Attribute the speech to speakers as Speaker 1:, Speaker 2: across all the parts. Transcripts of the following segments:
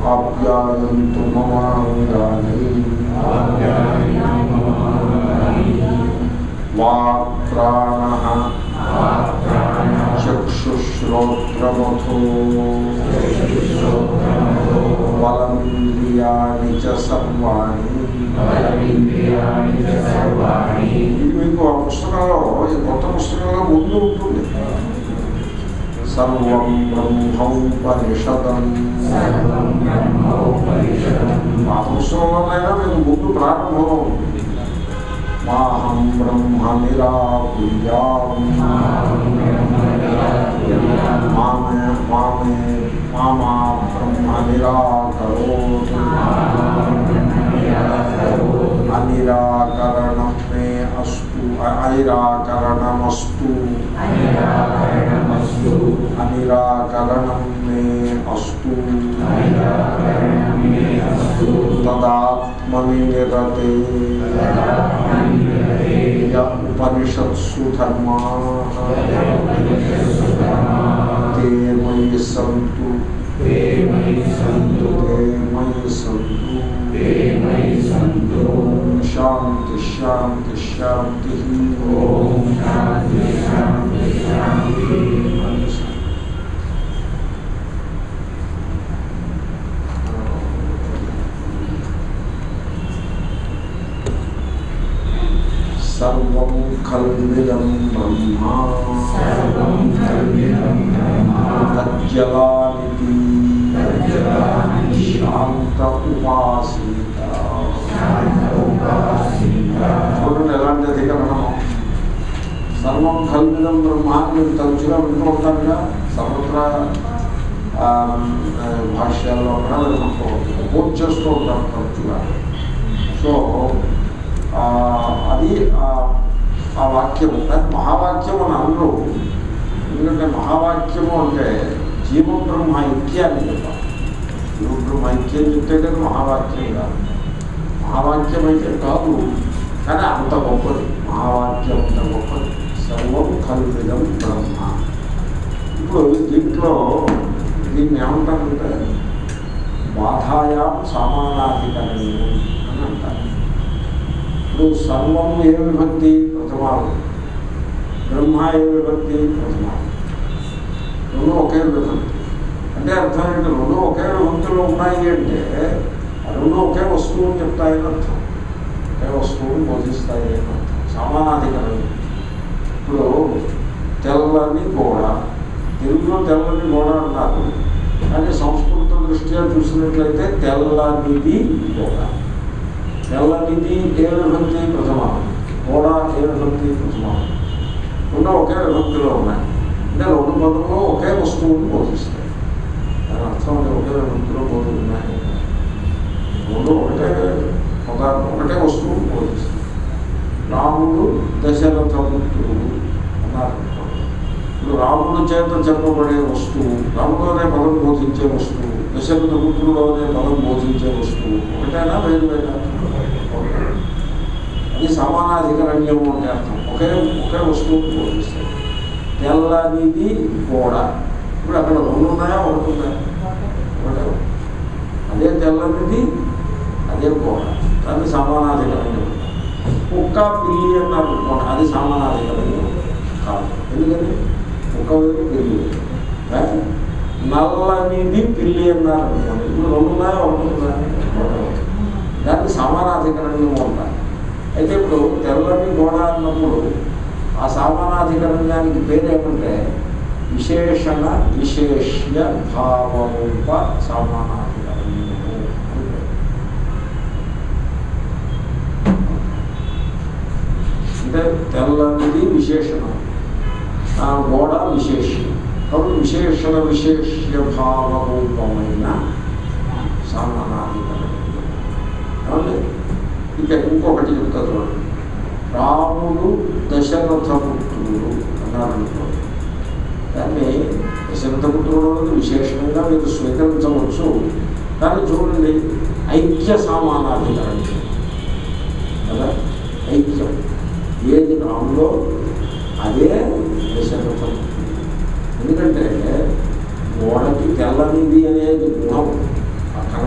Speaker 1: ఆప్యాయంతు మమాంగాని walk ప్రాణ చక్షుశ్రోత్రమథో బలమింద్రియాణి చ సర్వాణి ఇది మీకు ఆ పుస్తకంలో ఈ కొత్త పుస్తకంలో ముందు ఉంటుంది సర్వం బ్రహ్మోపనిషదం ఆ పుస్తకంలోనైనా మీకు ముందు ప్రారంభంలో ఉంటుంది మాహం బ్రహ్మ నిరాకుర్యాం మామే మామే మామా బ్రహ్మ నిరాకరోత్ అనిరాకరణం మే అస్తు అనిరాకరణమస్తు అనిరాకరణం మే అస్తు తదాత్మని నిరతే య ఉపనిషత్సు ధర్మా తే మయి సంతు తే మయి సంతు ఓం శాంతి శాంతి శాంతి ఓం సర్వం కల్విదం బ్రహ్మ తజ్జలానిధి శాంత ఉపాసీత చూడండి ఎలాంటి అధికరణము సర్వం కల్విదం బ్రహ్మ అని మీరు తరచుగా వింటూ ఉంటారుగా సముద్ర ఆ, ఆ, భాష్యాల్లో కూడా వింటూ కోట్ చేస్తూ ఉంటారు తరచుగా సో ఆ, అది ఆ, ఆ వాక్యము దాన్ని మహావాక్యం అని అనరు ఎందుకంటే మహావాక్యము అంటే జీవ బ్రహ్మ ఐక్యాన్ని చెప్పాలి జీవ బ్రహ్మ ఐక్యం చెప్తే కదా మహావాక్యం కాదు మహావాక్యం అయితే కాదు కానీ అంత గొప్పది మహావాక్యం అంత గొప్పది సర్వం కల్విదం బ్రహ్మ ఇప్పుడు దీంట్లో దీన్ని ఏమంటారంటే బాధాయాం సమానాధికరణీయం అని అంటారు ఇప్పుడు సర్వం ఏ విభక్తి ప్రథమాలు బ్రహ్మ ఏ విభక్తి ప్రథమాలు రెండు ఒకే విభక్తి అంటే అర్థం ఏంటి రెండు ఒకే విభక్తిలో ఉన్నాయి అంటే ఆ రెండు ఒకే వస్తువు అని చెప్తాయని అర్థం ఒకే వస్తువుని బోధిస్తాయి అని అర్థం సమానాధికరణం ఇప్పుడు తెల్లని గోడ తెలుగులో తెల్లని గోడ అన్నారు కానీ సంస్కృత దృష్ట్యా చూసినట్లయితే తెల్లనిది గోడ తెల్లనిది ఏ విభక్తి ప్రథమం గోడ ఏ విభక్తి ప్రథమం రెండు ఒకే విభక్తిలో ఉన్నాయి అంటే రెండు పదంలో ఒకే వస్తువుని బోధిస్తాయి దాని అర్థం అది ఒకే విభక్తిలో బోధున్నాయి రెండు ఒకటే ఒక ఒకటే వస్తువుని బోధిస్తాయి రాముడు దశరథ పుత్రుడు అన్నారు ఇప్పుడు రాముడు చేత చెప్పబడే వస్తువు రాముడు అనే పదం బోధించే వస్తువు దశరథ పుత్రుడు అనే పదం బోధించే వస్తువు ఒకటైనా వేరు వేరు అది సమానాధికరణ్యము అంటే అర్థం ఒకే ఒకే వస్తువు బోధిస్తాయి తెల్లనిది కూడా ఇప్పుడు అక్కడ రెండు ఉన్నాయా ఒకటి ఉన్నాయా ఒకటే ఉంది. అదే తెల్లనిది అదే కూడా అది సమానాధికరణ్యం కుక్క పిల్లి అన్నారు అనుకోండి అది సమానాధికరణ్యం కాదు ఎందుకని కుక్క వేరు పిల్లి వేరు. ఏ? నల్లనిది పిల్లి అన్నారు అనుకోండి ఇప్పుడు రెండు ఉన్నాయా ఒకటి ఉన్నాయా ఒకటే ఉంది. దాన్ని సమానాధికరణ్యం ఉంటాయి అయితే ఇప్పుడు తెల్లని గోడ అన్నప్పుడు ఆ సమానాధికరణ్యానికి పేరు ఏమంటే విశేషణ విశేష్య భావరూప సమానాధికరణ్యము అని పేరు. అంటే తెల్లనిది విశేషణం ఆ గోడ విశేషం కాబట్టి విశేషణ విశేష్య భావరూపమైన సమానాధికరణం ఏమండి ఇక ఇంకొకటి చెప్తా చూడండి రాముడు దశరథ పుత్రుడు అన్నారు అనుకోండి దాన్ని దశరథ పుత్రుడు అనేది విశేషంగా మీరు స్వీకరించవచ్చు కానీ చూడండి ఐక్య సమానాధికరణం కదా ఐక్యం ఏది రాములో అదే దశరథ పుత్రుడు ఎందుకంటే గోడకి తెల్లనిది అనేది గుణం పక్కన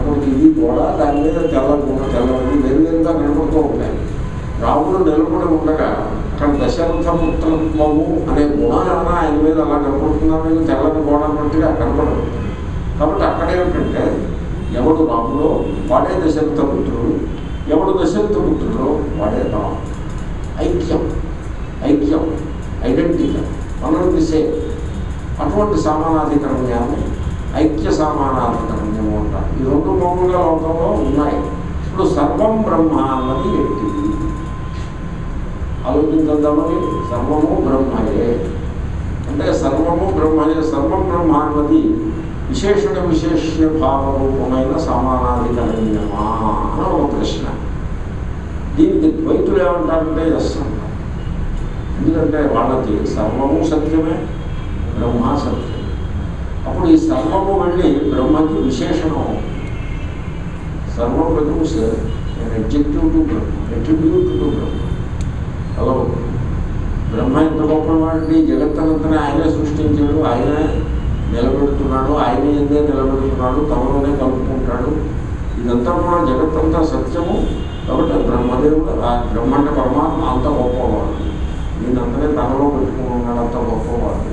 Speaker 1: మీద తెల్ల గుణ తెల్లవి వేరువేరుగా కనపడుతూ ఉంటాయి రాముడు నిలబడి ఉండగా అక్కడ దశరథ పుత్రత్వము అనే గుణం ఏమైనా ఆయన మీద అలా కనపడుతుందా మీద తెల్లని గోడ పట్టిగా కనపడదు కాబట్టి అక్కడ ఏమిటంటే ఎవడు రాముడో వాడే దశరథ పుత్రుడు ఎవడు దశరథ పుత్రుడో వాడే రాముడు ఐక్యం ఐక్యం ఐడెంటిటీ మనల్ని సేమ్ అటువంటి సమానాధికరణ్యాన్ని ఐక్య సమానాధికరణ్యము అంటారు ఈ రెండు మామూలుగా లోకంలో ఉన్నాయి ఇప్పుడు సర్వం బ్రహ్మ అన్నది ఎట్టిది ఆలోచించద్దామని సర్వము బ్రహ్మయే అంటే సర్వము బ్రహ్మయే సర్వం బ్రహ్మ అన్నది విశేషణ విశేష్య భావరూపమైన సమానాధికరణ్యమా అని ఒక ప్రశ్న దీనికి ద్వైతులు ఏమంటారంటే ఎస్ అంటారు ఎందుకంటే వాళ్ళకి సర్వము సత్యమే బ్రహ్మ సత్యం అప్పుడు ఈ సర్వము వెళ్ళి బ్రహ్మకి విశేషణం సర్వం becomes adjective to Brahma attribute to Brahma అలా ఉంది. బ్రహ్మ ఎంత గొప్పవాడిని జగత్తనంతనే ఆయనే సృష్టించాడు ఆయనే నిలబెడుతున్నాడు ఆయన ఎందే నిలబెడుతున్నాడు తమలోనే కలుపుకుంటాడు ఇదంతా కూడా జగత్తంతా సత్యము కాబట్టి బ్రహ్మదేవుడు ఆ బ్రహ్మాండ పరమాత్మ అంత గొప్పవాడు దీనంతనే తనలో పెట్టుకుని ఉన్నాడు అంత గొప్పవాడు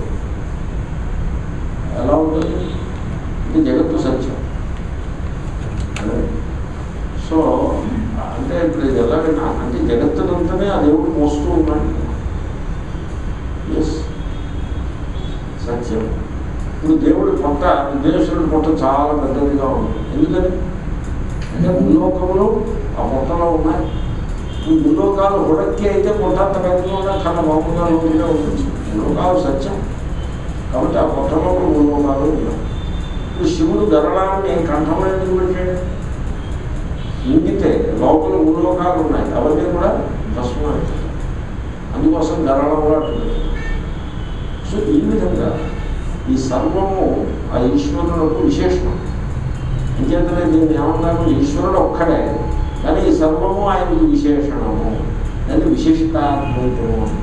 Speaker 1: ఎలా ఉంటుంది ఇది జగత్తు సత్యం అదే. సో అంటే ఇప్పుడు ఇది ఎలాగైనా అంటే జగత్తునంతనే ఆ దేవుడు మోస్తూ ఉన్నాడు ఎస్ సత్యం ఇప్పుడు దేవుడి పొట్ట విదేశుడి పొట్ట చాలా పెద్దదిగా ఉంది ఎందుకని అంటే భూలోకంలో ఆ పొట్టలో ఉన్నాయి ఈ భూలోకాలు హుడక్కి అయితే పొట్ట అంత పెద్దగా ఉన్నా కన్నా మామూలుగా లోతుగా ఉంటుంది భూలోకాలు సత్యం కాబట్టి ఆ పొట్టలో భూలోకాలు ఉన్నాయి ఇప్పుడు శివుడు గరళాన్ని కంఠంలో ఎందుకు పెట్టాడు ఇంగితే లోపల భూలోకాలు ఉన్నాయి అవన్నీ కూడా భస్మం అందుకోసం గరళం కూడా అట్టు పెట్టాడు. సో ఈ విధంగా ఈ సర్వము ఆ ఈశ్వరులకు విశేషణం అంచేతనే దీన్ని ఏమన్నాము ఈశ్వరుడు ఒక్కడే కానీ ఈ సర్వము ఆయనకి విశేషణము దాన్ని విశిష్టాద్వైతము అంటారు.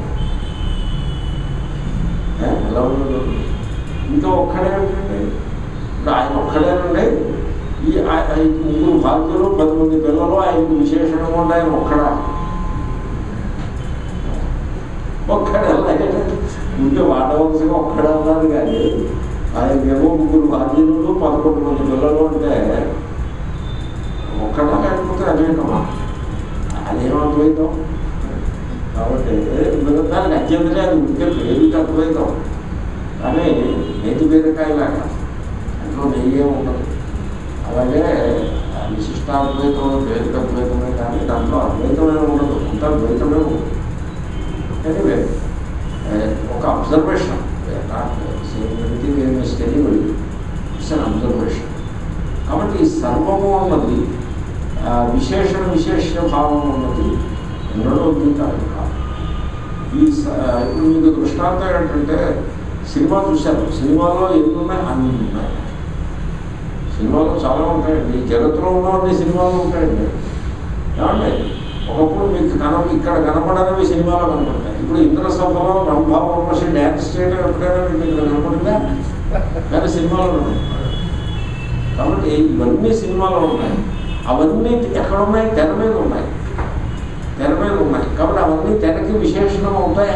Speaker 1: ఏ? ఎలా ఉండదు ఇంకా ఒక్కడే ఏంటంటే ఇప్పుడు ఆయన ఒక్కడేనండి ఈ ఆ- ఆ ముగ్గురు భాగ్యులు పది మంది పిల్లలు ఆయనకు విశేషణము ఉంటే ఆయన ఒక్కడా ఒక్కడే అలాగే ఉంటే వాడవలసిగా ఒక్కడే అన్నారు కానీ ఆయనకేమో ముగ్గురు భాగ్యులు పదకొండు మంది పిల్లలు అంటే ఒక్కడా లేకపోతే అనేకమా అదేం అద్వైతం కాబట్టి మిగతానికి అత్యంతనే అది ఉంటే పేరుకి అద్వైతం కానీ నేతి బీరకాయలాగా అందులో నెయ్యే ఉండదు అలాగే ఆ విశిష్టాద్వైతం పేరుకి అద్వైతమే కానీ దాంట్లో అద్వైతమే ఉండదు అంతా ద్వైతమే ఉండదు ఎనివే ఒక అబ్జర్వేషన్ తెలియదు ఇట్స్ అన్ అబ్జర్వేషన్ కాబట్టి ఈ సర్వము అన్నది ఆ, విశేషణ విశేష భావం అన్నది ఎన్నడో గీతాలు కాదు ఈ స- ఇప్పుడు మీకు దృష్టాంతం ఏంటంటే సినిమా చూశారు సినిమాలో ఎన్ని ఉన్నాయి అన్ని ఉన్నాయి సినిమాలో చాలా ఉంటాయండి ఈ జగత్తులో ఉన్నవన్నీ సినిమాలు ఉంటాయండి ఏమండి ఒకప్పుడు మీకు కన ఇక్కడ కనపడనివి సినిమాలో కనపడతాయి ఇప్పుడు ఇంద్రసభలో రంభావర్మసి డ్యాన్స్ చేయడం ఎప్పుడైనా మీకు ఇక్కడ కనపడిందా కానీ సినిమాలో ఉన్నాయి కాబట్టి ఇవన్నీ సినిమాలో ఉన్నాయి అవన్నీ ఎక్కడ ఉన్నాయి తెర మీద ఉన్నాయి తెర మీద ఉన్నాయి కాబట్టి అవన్నీ తెరకి విశేషణం అవుతాయా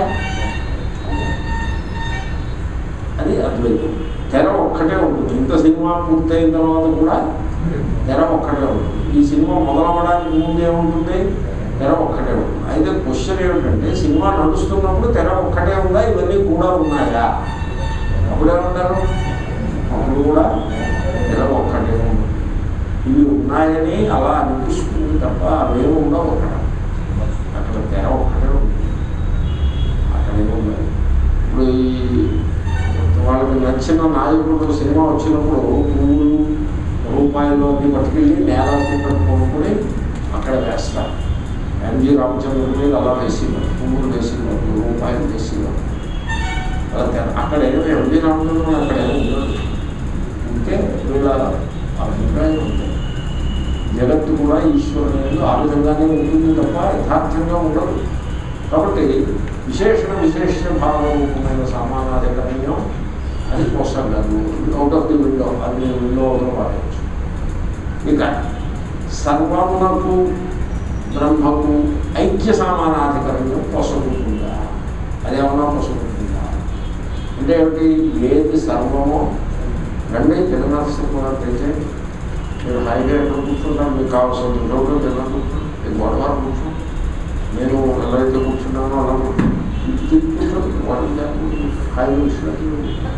Speaker 1: అది అద్వైతం తెర ఒక్కటే ఉంటుంది ఇంత సినిమా పూర్తయిన తర్వాత కూడా తెర ఒక్కటే ఉంటుంది ఈ సినిమా మొదలవడానికి ముందు ఏముంటుంది తెర ఒక్కటే ఉంటుంది అయితే క్వశ్చన్ ఏమిటంటే సినిమా నడుస్తున్నప్పుడు తెర ఒక్కటే ఉందా ఇవన్నీ కూడా ఉన్నాయా అప్పుడేమంటారు అప్పుడు కూడా తెర ఒక్కటే ఉంది ఇవి ఉన్నాయని అలా అనిపిస్తుంది తప్ప అవేమి ఉండవు అక్కడ అక్కడ తెర ఒక్కటే ఉంది అక్కడేమో ఉన్నాయి ఇప్పుడు ఈ వాళ్ళకి నచ్చిన నాయకుడు సినిమా వచ్చినప్పుడు పువ్వులు రూపాయలు అన్ని పట్టుకెళ్ళి నేలాసి కొనుక్కుని అక్కడ వేస్తారు ఎంజి రామచంద్ర మీద అలా వేసేవారు పువ్వులు వేసేవారు రూపాయలు వేసేవారు అలా తెర- అక్కడ ఏమి ఎంజి రామచంద్రుడు అక్కడ ఏమి ఉండదు ఉంటే వీళ్ళ అభిప్రాయం ఉంటుంది జగత్తు కూడా ఈశ్వరుడు ఆ విధంగానే ఉంటుంది తప్ప యథార్థంగా ఉండదు కాబట్టి విశేషణ విశేష భావరూపమైన సామానాధికరణ్యం అది పోస్తాం కాదు అవుట్ ఆఫ్ ది విండో అది విండో అవుతా పాడవచ్చు ఇక సర్వమునకు బ్రహ్మకు ఐక్య సమానాధికరణం పొసగుతుందా అదేమన్నా పొసగుతుందా అంటే ఏమిటి ఏది సర్వమో రండి తిరునరసింహులైతే మీరు హాయిగా ఎక్కడ కూర్చుంటారు మీకు కావాల్సిన రోడ్డు తిన్న కూర్చోండి మీకు గొడవ కూర్చోండి నేను ఎలా అయితే కూర్చున్నానో అలా కూర్చోండి కూర్చోండి వాళ్ళు హాయిగా కూర్చున్నట్టు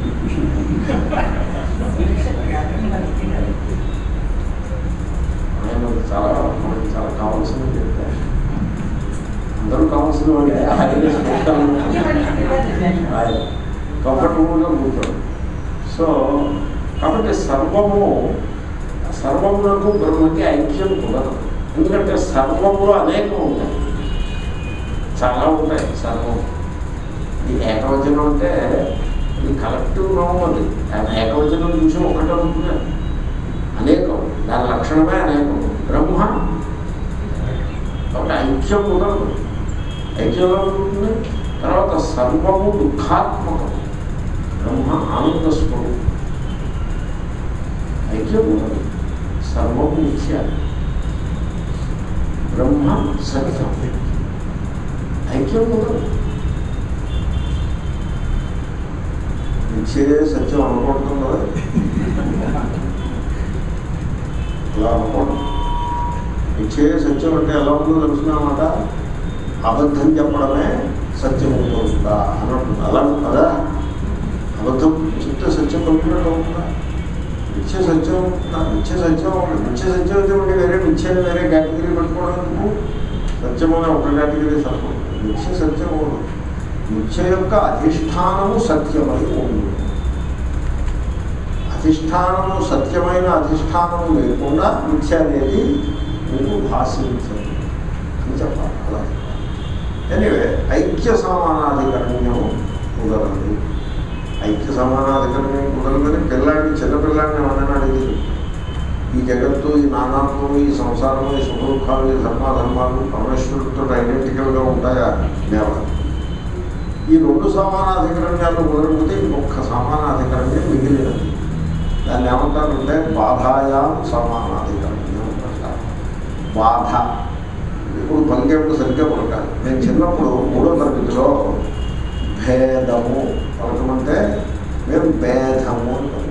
Speaker 1: ఆయన చాలా మనకి చాలా కావాల్సినవి చెప్తారు అందరూ కావాల్సిన వాళ్ళే హాయిగా కంఫర్టబుల్గా కూర్చోండి సో కాబట్టి సర్వము సర్వమునకు బ్రహ్మకి ఐక్యం కుదరదు ఎందుకంటే సర్వములు అనేకం ఉంటాయి చాలా ఉంటాయి సర్వం ఈ ఏకవచనం అంటే ఇది కలెక్టివ్ నామం అది ఆయన ఏకవచనం చూసి ఒకటే ఉంటుంది అనేకం దాని లక్షణమే అనేకం బ్రహ్మ కాబట్టి ఐక్యం కుదరదు ఐక్యంలో ఉంటుంది తర్వాత సర్వము దుఃఖాత్మకం బ్రహ్మ ఆనంద స్వరూపం ఐక్యం కుదరదు సర్వము మిథ్య బ్రహ్మ సత్యం ఐక్యం కుదరదు మిథ్యే సత్యం అనుకుంటాం కదా అలా అనుకోండి మిథ్యే సత్యం అంటే ఎలా ఉందో తెలుసుకున్నమాట అబద్ధం చెప్పడమే సత్యం అవుతుందా అన్నట్టు అలా కదా అబద్ధం చెప్తే సత్యం పలికినట్టు అవుతుందా మిథ్య సత్యం అవుతుందా మిథ్య సత్యం అవుతుంది మిథ్య సత్యం అయితే ఉంటే వేరే మిథ్యని వేరే కేటగిరీ పెట్టుకోవడం ఎందుకు సత్యం అనే ఒక కేటగిరీ సరిపోతుంది మిథ్య సత్యం అవుతుంది మిథ్య యొక్క అధిష్టానము సత్యమై ఉంది అధిష్టానము సత్యమైన అధిష్టానము లేకుండా మిథ్య అనేది మీకు భాషించదు అని చెప్పాలి అలా ఎనివే ఐక్య సమానాధికరణ్యం కుదరదు ఐక్య సమానాధికరణ్యం కుదరదని పిల్లాడిని చిన్నపిల్లాడిని ఏమన్నా అడిగింది ఈ జగత్తు ఈ నానాత్మము ఈ సంసారము ఈ సుఖ దుఃఖాలు ఈ ధర్మాధర్మాలు పరమేశ్వరుడితో ఐడెంటికల్గా ఉంటాయా నేల ఈ రెండు సమానాధికరణ్యాలు కుదరకపోతే ఇంకొక సమానాధికరణ్యం మిగిలినది దాన్ని ఏమంటారంటే బాధాయాం సమానాధికరణ్యం అంటారు బాధ ఇప్పుడు పలికేప్పుడు సరిగ్గా పలకాలి నేను చిన్నప్పుడు మూడో తరగతిలో భేదము పలకమంటే మేము భేదము అంటాం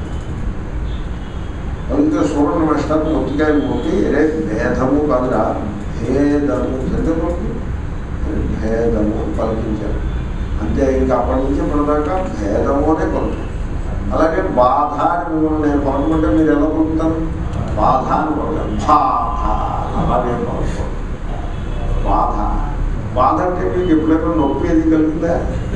Speaker 1: పలికితే చూడండి మాస్టర్ మొత్తికాయలు కొట్టి రే భేదము కాదురా భేదము సరిగ్గా పలికి భేదము అని పలికించారు అంతే ఇంకా అప్పటి నుంచి ఇప్పటిదాకా భేదము అనే పలుకు అలాగే బాధ అని మిమ్మల్ని నేను పలకమంటే మీరు ఎలా పలుకుతారు బాధ అని పలకాలి బాధ అని అలాగే పలుకోవాలి బాధ బాధ అంటే మీకు ఎప్పుడైనా నొప్పి ఏది కలిగిందా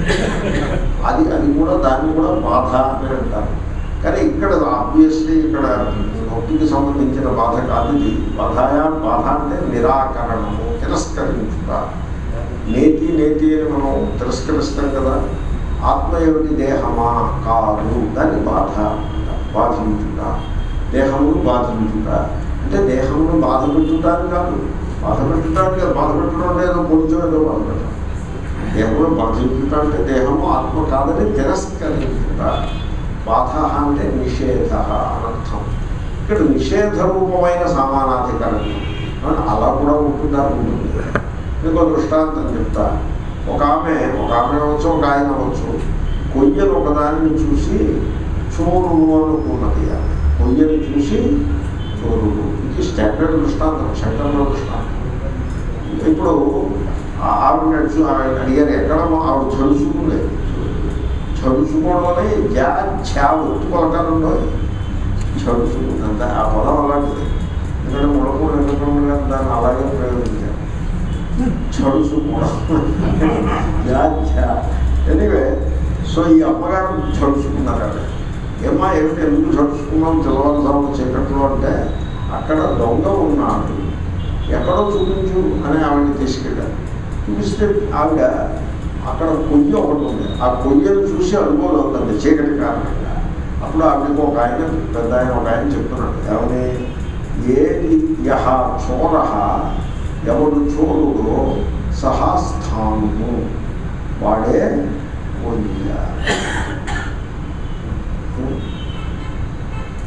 Speaker 1: అది అది కూడా దాన్ని కూడా బాధ అని అంటారు కానీ ఇక్కడ ఆబ్వియస్లీ ఇక్కడ నొప్పికి సంబంధించిన బాధ కాదు ఇది బాధాయా బాధ అంటే నిరాకరణము తిరస్కరించుట నేతి నేతి అని మనం తిరస్కరిస్తాం కదా ఆత్మ ఏమిటి దేహమా కాదు దాన్ని బాధ బాధించుట దేహమును బాధించుట అంటే దేహమును బాధ పెట్టుటానికి కాదు బాధ పెట్టడానికి కాదు బాధ పెట్టడం అంటే ఏదో పొడిచో ఏదో బాధ పెట్టడం దేహంలో బాధించుట అంటే దేహము ఆత్మ కాదని తిరస్కరించుట బాధ అంటే నిషేధ అనర్థం ఇక్కడ నిషేధ రూపమైన సమానాధికరణం అని అలా కూడా ఉంటుందా ఉంటుంది మీకు ఒక దృష్టాంతం చెప్తా ఒక ఆమె ఒక ఆమె అవ్వచ్చు ఒక ఆయన అవ్వచ్చు కొయ్యను ఒకదానిని చూసి చోరుడు అనుకున్నది ఆమె కొయ్యని చూసి చోరుడు ఇది స్టాండర్డ్ దృష్టాంతం శంకరంలో దృష్టాంతం ఇప్పుడు ఆ- ఆవిడ చూ- ఆవిడ అడిగారు ఎక్కడ ఆవిడ చదువుకోలేదు చదువుకోవడం అనే జా ఛా ఒత్తు పలకాలంలో చదువుకుందంటే ఆ పదం అలాంటిది ఎందుకంటే ముడకూడ ఎందుకంటే గారు దాన్ని అలాగే ప్రయోగించారు చడుచుకోవడం ఎనివే సో ఈ అమ్మగారు చడుచుకున్నారు ఆవిడ ఏమా ఏమిటి ఎందుకు చడుచుకున్నాం తెల్లవారుజామున చీకట్లో అంటే అక్కడ దొంగ ఉన్నాడు ఎక్కడో చూపించు అని ఆవిడని తీసుకెళ్ళారు చూపిస్తే ఆవిడ అక్కడ కొయ్య ఒకటి ఉంది ఆ కొయ్యను చూసి అనుకోలేదు చీకటి కారణంగా అప్పుడు ఆవిడకి ఒక ఆయన పెద్ద ఆయన ఒక ఆయన చెప్తున్నాడు ఏమని ఏది యహ చోర ఎవడు చోరుడో సహా స్థానము వాడే కొయ్య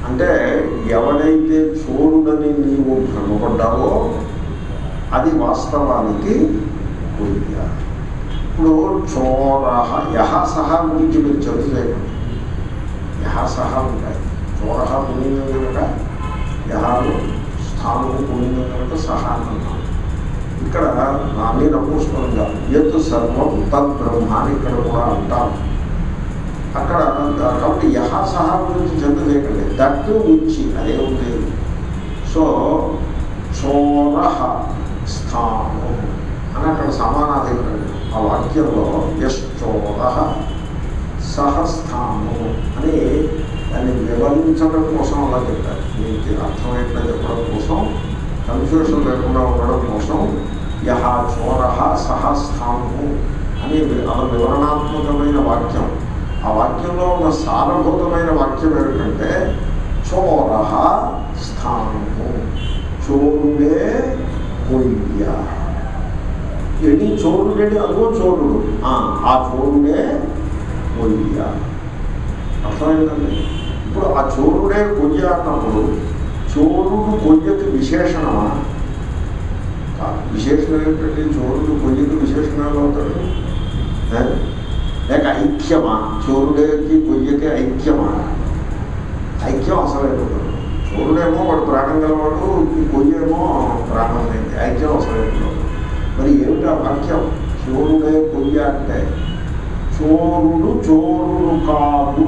Speaker 1: అంటే ఎవడైతే చోరుడని నీవు భ్రమపడ్డావో అది వాస్తవానికి కొయ్య ఇప్పుడు చోర యహ సహ గురించి మీరు చదువులేకండి యహ సహ ఉంటాయి చోర పుణ్యం కనుక యహాలు స్థానము పుణ్యం కనుక సహా అన్నాం ఇక్కడ నాని నమూసుకుని కాదు ఎత్తు సర్వం తద్ బ్రహ్మ అని ఇక్కడ కూడా అంటాం అక్కడ కాబట్టి యహ సహా గురించి చింత చేయకండి దట్టు ఉచ్చి అదే ఉంది సో చోర స్థానం అని అక్కడ సమానాధికరణం ఆ వాక్యంలో యశ్చోర సహస్థానం అని దాన్ని వివరించడం కోసం అలా చెప్పారు మీకు అర్థమయ్యేట్లా చెప్పడం కోసం కన్ఫ్యూషన్ లేకుండా ఉండడం కోసం యహ చోర సహస్థానము అని అలా వివరణాత్మకమైన వాక్యం ఆ వాక్యంలో ఉన్న సారభూతమైన వాక్యం ఏమిటంటే చోర స్థానము చోరుడే కొయ్య ఎడి చోరుడేడి అదో చోరుడు ఆ, ఆ చోరుడే కొయ్య అర్థమైందండి ఇప్పుడు ఆ చోరుడే కొయ్య అన్నప్పుడు చోరుడు కొయ్యకి విశేషణమా కాదు. విశేషణం ఏంటంటే చోరుడు కొయ్యకి విశేషణాలు అవుతాడు ఏ? లేక ఐక్యమా చోరుడేకి కొయ్యకి ఐక్యమా ఐక్యం అసలు అయిపోతుంది చోరుడేమో వాడు ప్రాణం గలవాడు ఈ కొయ్యేమో ప్రాణం లేని ఐక్యం అసలు అయిపోతుంది మరి ఏమిటి ఆ వాక్యం చోరుడే కొయ్య అంటే చోరుడు చోరుడు కాదు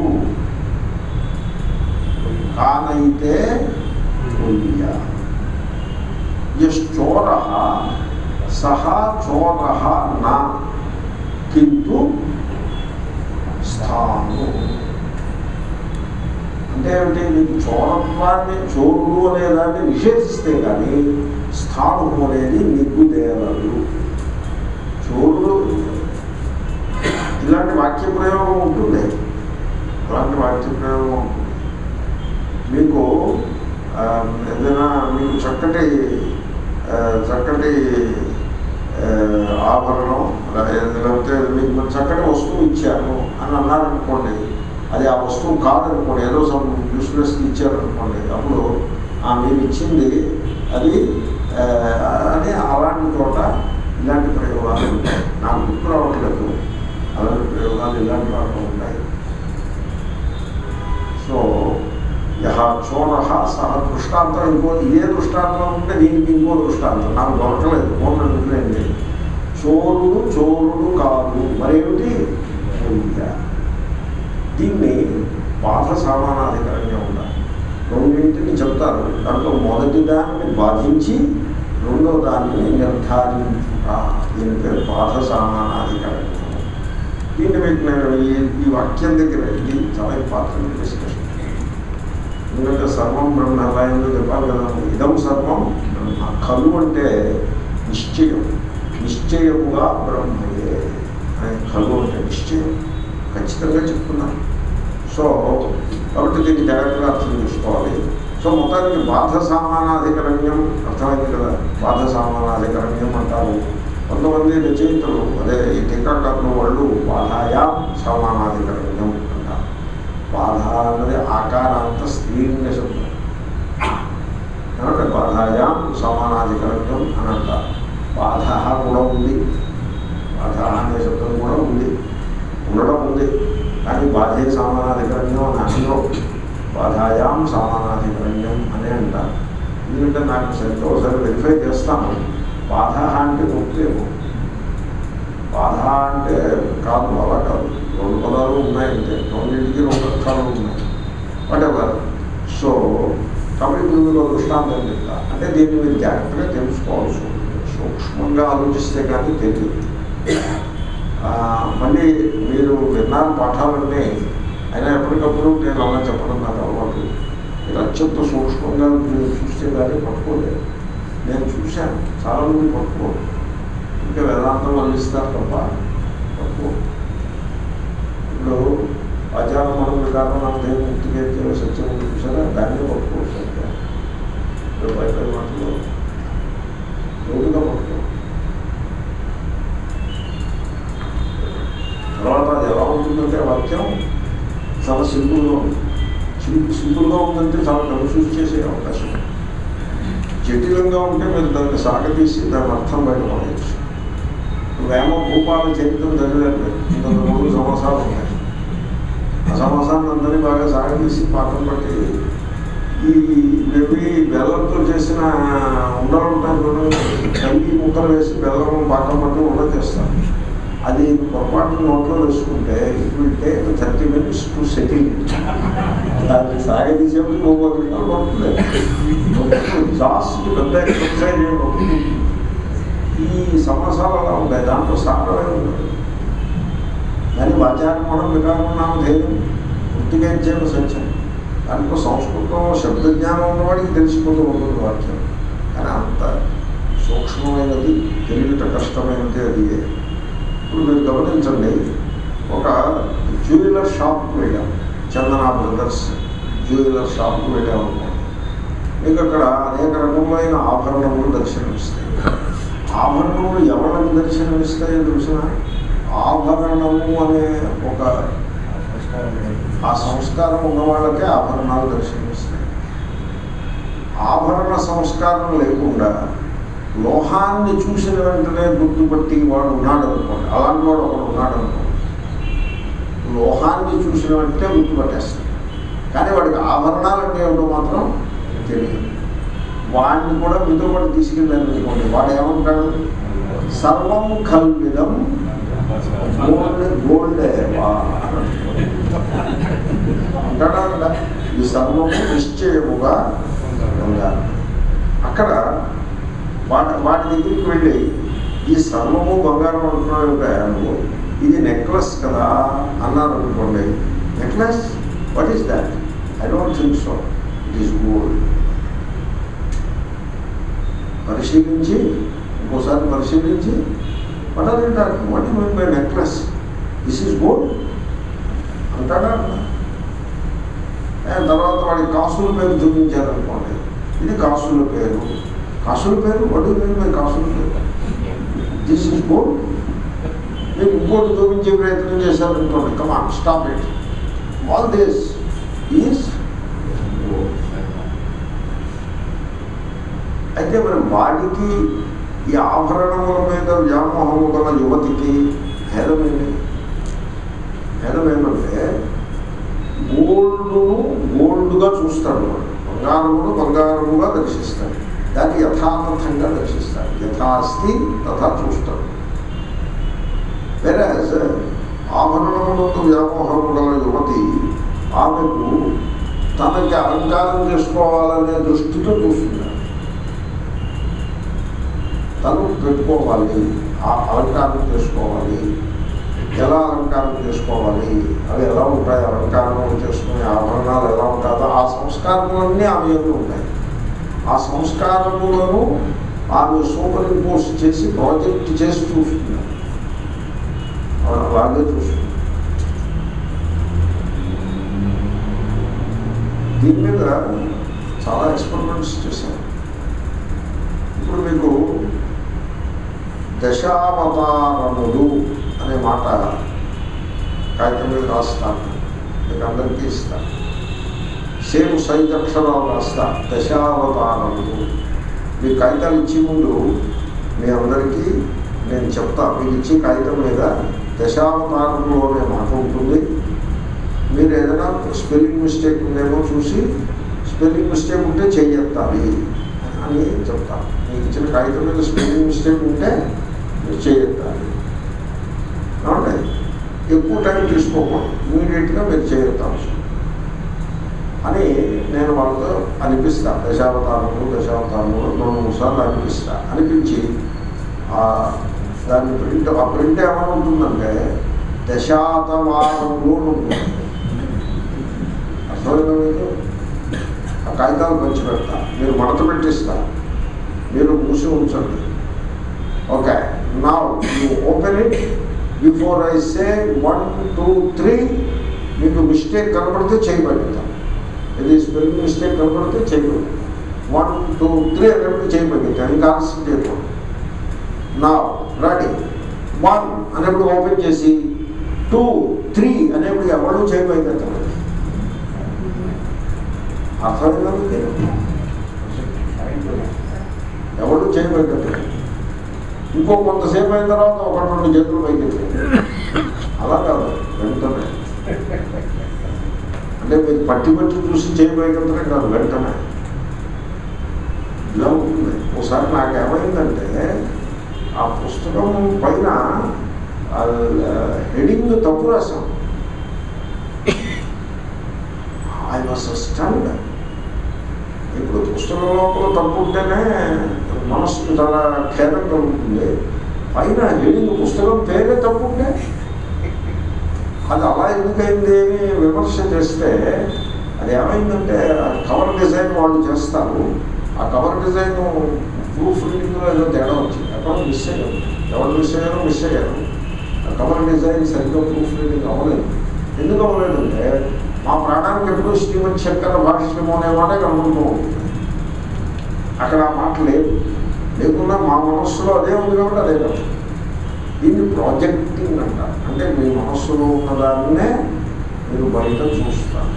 Speaker 1: కానైతే కొయ్య యశ్చోర సహ చోర నా కింటు స్థాను అంటే ఏమిటి మీకు చోరత్వాన్ని చోరుడు అనేదాన్ని నిషేధిస్తే కానీ స్థానము అనేది నిగ్గుదేలదు చోరుడు ఇలాంటి వాక్య ప్రయోగం ఉంటుంది అలాంటి వాక్య ప్రయోగం ఉంటుంది మీకు ఆ, ఏదైనా మీకు చక్కటి ఆ, చక్కటి ఆ, ఆభరణం లే- లేకపోతే మీకు మరి చక్కటి వస్తువు ఇచ్చాను అని అన్నారనుకోండి అది ఆ వస్తువు కాదనుకోండి ఏదో సమ్ యూస్లెస్ ఇచ్చారనుకోండి అప్పుడు ఆ మీరు ఇచ్చింది అది ఆ, అని అలాంటి చోట ఇలాంటి ప్రయోగాలు ఉంటాయి నాకు గుర్తు రావట్లేదు అలాంటి ప్రయోగాలు ఇలాంటి వాటిలో ఉంటాయి సో యహ చోర సహ దృష్టాంతం ఇంకో ఇదే దృష్టాంతం ఉంటే దీనికి ఇంకో దృష్టాంతం నాకు దొరకలేదు ఫోన్ అనుకునేది చోరుడు చోరుడు కాదు మరేమిటి కొయ్య. దీన్ని బాధ సామానాధికరంగా ఉండాలి రెండింటిని చెప్తారు దాంట్లో మొదటి దాన్ని బాధించి రెండో దాన్ని నిర్ధారించుట దీని పేరు బాధ సామానాధికరణం దీన్ని మీకు నేను ఈ ఈ వాక్యం దగ్గర ఇది చాలా ఇంపార్టెంట్ డిస్కషన్ ఎందుకంటే సర్వం బ్రహ్మ లయంలో చెప్పాలి కదా ఇదం సర్వం బ్రహ్మ కలు అంటే నిశ్చయం నిశ్చయముగా బ్రహ్మయే అని కలు అంటే నిశ్చయం ఖచ్చితంగా చెప్తున్నాను సో కాబట్టి దీన్ని జాగ్రత్తగా అర్థం చేసుకోవాలి సో మొత్తానికి బాధ సామానాధికరణ్యం అర్థమైంది కదా బాధ సామానాధికరణ్యం అంటారు కొంతమంది రచయితలు అదే ఈ టీకాకరణ వాళ్ళు బాధాయా సామానాధికరణ్యం అంటారు బాధ అన్నది ఆకారాంత స్త్రీలింగ శబ్దం కాబట్టి బాధాయా సమానాధికరణ్యం అని అంటారు బాధ కూడా ఉంది బాధ అనే శబ్దం కూడా ఉంది ఉండడం ఉంది కానీ బాధే సమానాధికరణ్యం అని అనరు బాధాయాం సమానాధికరణ్యం అని అంటారు ఎందుకంటే నాకు సరిగ్గా ఒకసారి వెరిఫై చేస్తాను బాధ అంటే గుర్తేమో బాధ అంటే కాదు అలా కాదు రెండు పదాలు ఉన్నాయంటే రెండింటికి రెండు అర్థాలు ఉన్నాయి వాటెవర్ సో కాబట్టి ఇప్పుడు మీరు ఒక దృష్టాంతం చెప్తా అంటే దీన్ని మీరు జాగ్రత్తగా తెలుసుకోవాల్సి ఉంటుంది సూక్ష్మంగా ఆలోచిస్తే కానీ తెలియదు ఆ, మళ్ళీ మీరు విన్నారు పాఠాలన్నీ అయినా ఎప్పటికప్పుడు నేను అలా చెప్పడం నాకు అలవాటు మీరు అత్యంత సూక్ష్మంగా మీరు చూస్తే కానీ పట్టుకోలేదు నేను చూశాను చాలా మంది పట్టుకోరు ఇంకా వేదాంతం వల్లిస్తారు తప్ప పట్టుకో ఇప్పుడు ఆచారం మనం విధానం నాకు దేని ముక్తిగా సత్యం చూసారా దాన్ని పట్టుకోవచ్చు అంటే ఇప్పుడు బయట మాటలు లోతుగా పట్టుకో తర్వాత అది ఎలా ఉంటుందంటే వాక్యం చాలా సింపుల్గా ఉంది సింపుల్ సింపుల్గా ఉందంటే చాలా కన్ఫ్యూజ్ చేసే అవకాశం ఉంది. జటిలంగా ఉంటే మీరు దాన్ని సాగతీసి దాని అర్థం బయటపడవచ్చు వేమ భూపాల చరిత్ర చదివారు మీరు ఇంకొక మూడు సంవత్సరాలు ఉన్నాయి ఆ సంవత్సరాన్ని అందరినీ బాగా సాగతీసి పాఠం పట్టి ఈ ఇవి బెల్లంతో చేసిన ఉండలు ఉంటాయి చూడు కల్లి ముక్కలు వేసి బెల్లం పాకం పట్టి ఉండ చేస్తారు అది పొరపాటు నోట్లో వేసుకుంటే it will take thirty minutes to settle దాన్ని సాగదీసేప్పుడు మూడు నిమిషాలు పడుతుంది జాస్ట్ పెద్ద ఎక్సర్సైజ్ ఏమి అవుతుంది ఈ సమస్యలు అలా ఉంటాయి దాంట్లో సారమే ఉంది దాని వాచారం కూడా వికారం నామ ధైర్యం పూర్తిగా ఇచ్చేది సత్యం దాంట్లో సంస్కృతం శబ్దజ్ఞానం ఉన్నవాడికి తెలిసిపోతూ ఉంటుంది వాక్యం కానీ అంత సూక్ష్మమైనది తెలియట కష్టమైనది అది ఇప్పుడు మీరు గమనించండి ఒక జ్యువెలర్ షాప్కి వెళ్ళాం చందన బ్రదర్స్ జ్యువెలర్ షాప్కి వెళ్ళాం అనుకోండి మీకు అక్కడ అనేక రకములైన ఆభరణములు దర్శనమిస్తాయి ఆభరణములు ఎవరికి దర్శనమిస్తాయో తెలిసిన ఆభరణము అనే ఒక ఆ సంస్కారం ఉన్న వాళ్ళకే ఆభరణాలు దర్శనమిస్తాయి ఆభరణ సంస్కారం లేకుండా లోహాన్ని చూసిన వెంటనే గుర్తుపట్టి వాడు ఉన్నాడు అనుకోండి అలాంటి వాడు ఒకడు ఉన్నాడు అనుకోండి లోహాన్ని చూసిన వెంటనే గుర్తుపట్టేస్తాడు కానీ వాడికి ఆభరణాలు అంటే ఏమిటో మాత్రం తెలియదు వాడిని కూడా మీతో పాటు తీసుకెళ్ళాను అనుకోండి వాడు ఏమంటాడు సర్వం కల్పిదం గోల్డ్ గోల్డ్ అంటాడా అంట ఈ సర్వము నిశ్చయముగా బంగారం అక్కడ వాటి వాటి దగ్గరికి వెళ్ళి ఈ సర్వము బంగారం అంటున్నాడు నువ్వు ఇది నెక్లెస్ కదా అన్నారు అనుకోండి necklace what is that I don't think so it is gold పరిశీలించి ఇంకోసారి పరిశీలించి what are that what you mean by necklace this is gold అంటాడా ఏ, తర్వాత వాడికి కాసుల పేరు చూపించారనుకోండి ఇది కాసుల పేరు కాసుల పేరు వడ్డీ పేరు మరి కాసుల పేరు దిస్ ఇస్ గోల్డ్ మీరు ఇంకోటి చూపించే ప్రయత్నం చేశారనుకోండి come on stop it all this is అయితే మరి వాడికి ఈ ఆభరణముల మీద వ్యామోహము గల యువతికి భేదమేమి భేదం ఏమంటే గోల్డ్ను గోల్డ్గా చూస్తాడు వాడు బంగారమును బంగారముగా దర్శిస్తాడు దాన్ని యథాతథంగా దర్శిస్తాడు యథాస్తి తథా చూస్తాడు వేరే ఆభరణములకు వ్యామోహము గల యువతి ఆమెకు తనకి అలంకారం చేసుకోవాలనే దృష్టితో చూస్తున్నాడు తను పెట్టుకోవాలి ఆ అలంకారం చేసుకోవాలి ఎలా అలంకారం చేసుకోవాలి అవి ఎలా ఉంటాయి అలంకారం చేసుకునే ఆభరణాలు ఎలా ఉంటాయో ఆ సంస్కారములన్నీ ఆమె యొక్క ఉంటాయి ఆ సంస్కారములను ఆమె సూపర్ ఇంపోజ్ చేసి ప్రాజెక్ట్ చేసి చూస్తున్నారు ఆమె అలాగే చూస్తుంది దీని మీద చాలా ఎక్స్పెరిమెంట్స్ చేశారు ఇప్పుడు మీకు దశావతారములు అనే మాట కాగితం మీద రాస్తాను మీకు అందరికీ ఇస్తాను సేమ్ సైజ్ అక్షరాలు రాస్తా దశావతారములు మీ కాగితాలు ఇచ్చే ముందు మీ అందరికీ నేను చెప్తా మీకు ఇచ్చే కాగితం మీద దశావతారములు అనే మాట ఉంటుంది మీరు ఏదైనా స్పెల్లింగ్ మిస్టేక్ ఉందేమో చూసి స్పెల్లింగ్ మిస్టేక్ ఉంటే చెయ్యెత్తాలి అని చెప్తాను మీకు ఇచ్చిన కాగితం మీద స్పెల్లింగ్ మిస్టేక్ ఉంటే మీరు చేయొద్దాలి కాబట్టి ఎక్కువ టైం తీసుకోకూడదు ఇమీడియట్గా మీరు చేయొద్దాం అని నేను వాళ్ళతో అనిపిస్తా దశావతారములు దశావతారములు రెండు మూడు సార్లు అనిపిస్తా అనిపించి ఆ దాన్ని ప్రింట్ ఆ ప్రింట్ ఏమైనా ఉంటుందంటే దశాతవారములు అని ఉంటుంది అర్థమైందా మీకు ఆ కాగితాలు పంచి పెడతా మీరు మడత పెట్టిస్తా మీరు మూసి ఉంచండి ఓకే నా you open it before I say one two three మీకు మిస్టేక్ కనపడితే చేయబడతాం ఇది స్పెల్లింగ్ మిస్టేక్ కనపడితే చేయబడి వన్ టూ త్రీ అనేప్పుడు చేయబడతాం ఇంకా ఆలస్యం చేయకూడదు నా రెడీ వన్ అనేప్పుడు ఓపెన్ చేసి టూ త్రీ అనేప్పుడు ఎవరు చేయబడతాం అర్థమైందండి ఎవరు చేయబడ్డట్టు ఇంకో కొంతసేపు అయిన తర్వాత ఒక రెండు చేతులు పైకి అలా కాదు వెంటనే అంటే మీరు పట్టి పట్టి చూసి చేయబోయేంతనే కాదు వెంటనే ఇలా ఉంటుంది ఒకసారి నాకు ఏమైందంటే ఆ పుస్తకం పైన హెడింగ్ తప్పు రాశాం ఐ వాస్ స్టండ్ ఇప్పుడు పుస్తకం లోపల తప్పు ఉంటేనే మనస్సుకు చాలా ఖేదంగా ఉంటుంది పైన హెడింగ్ పుస్తకం పేరే తప్పు ఉంటే అది అలా ఎందుకైంది అని విమర్శ చేస్తే అది ఏమైందంటే ఆ కవర్ డిజైన్ వాళ్ళు చేస్తారు ఆ కవర్ డిజైన్ ప్రూఫ్ రీడింగ్లో ఏదో తేడా వచ్చింది ఎక్కడో మిస్ అయ్యారు ఎవరు మిస్ అయ్యారో మిస్ అయ్యారు ఆ కవర్ డిజైన్ సరిగ్గా ప్రూఫ్ రీడింగ్ అవ్వలేదు ఎందుకు అవ్వలేదంటే మా ప్రాణానికి ఎప్పుడూ శ్రీమతి శంకర భాష్యము అనే మాట కనబడుతూ ఉంటుంది అక్కడ ఆ మాట లేదు లేకున్నా మా మనస్సులో అదే ఉంది కాబట్టి అదే కదా దీన్ని ప్రాజెక్టింగ్ అంటారు అంటే మీ మనస్సులో ఉన్నదాన్నే మీరు బయట చూస్తారు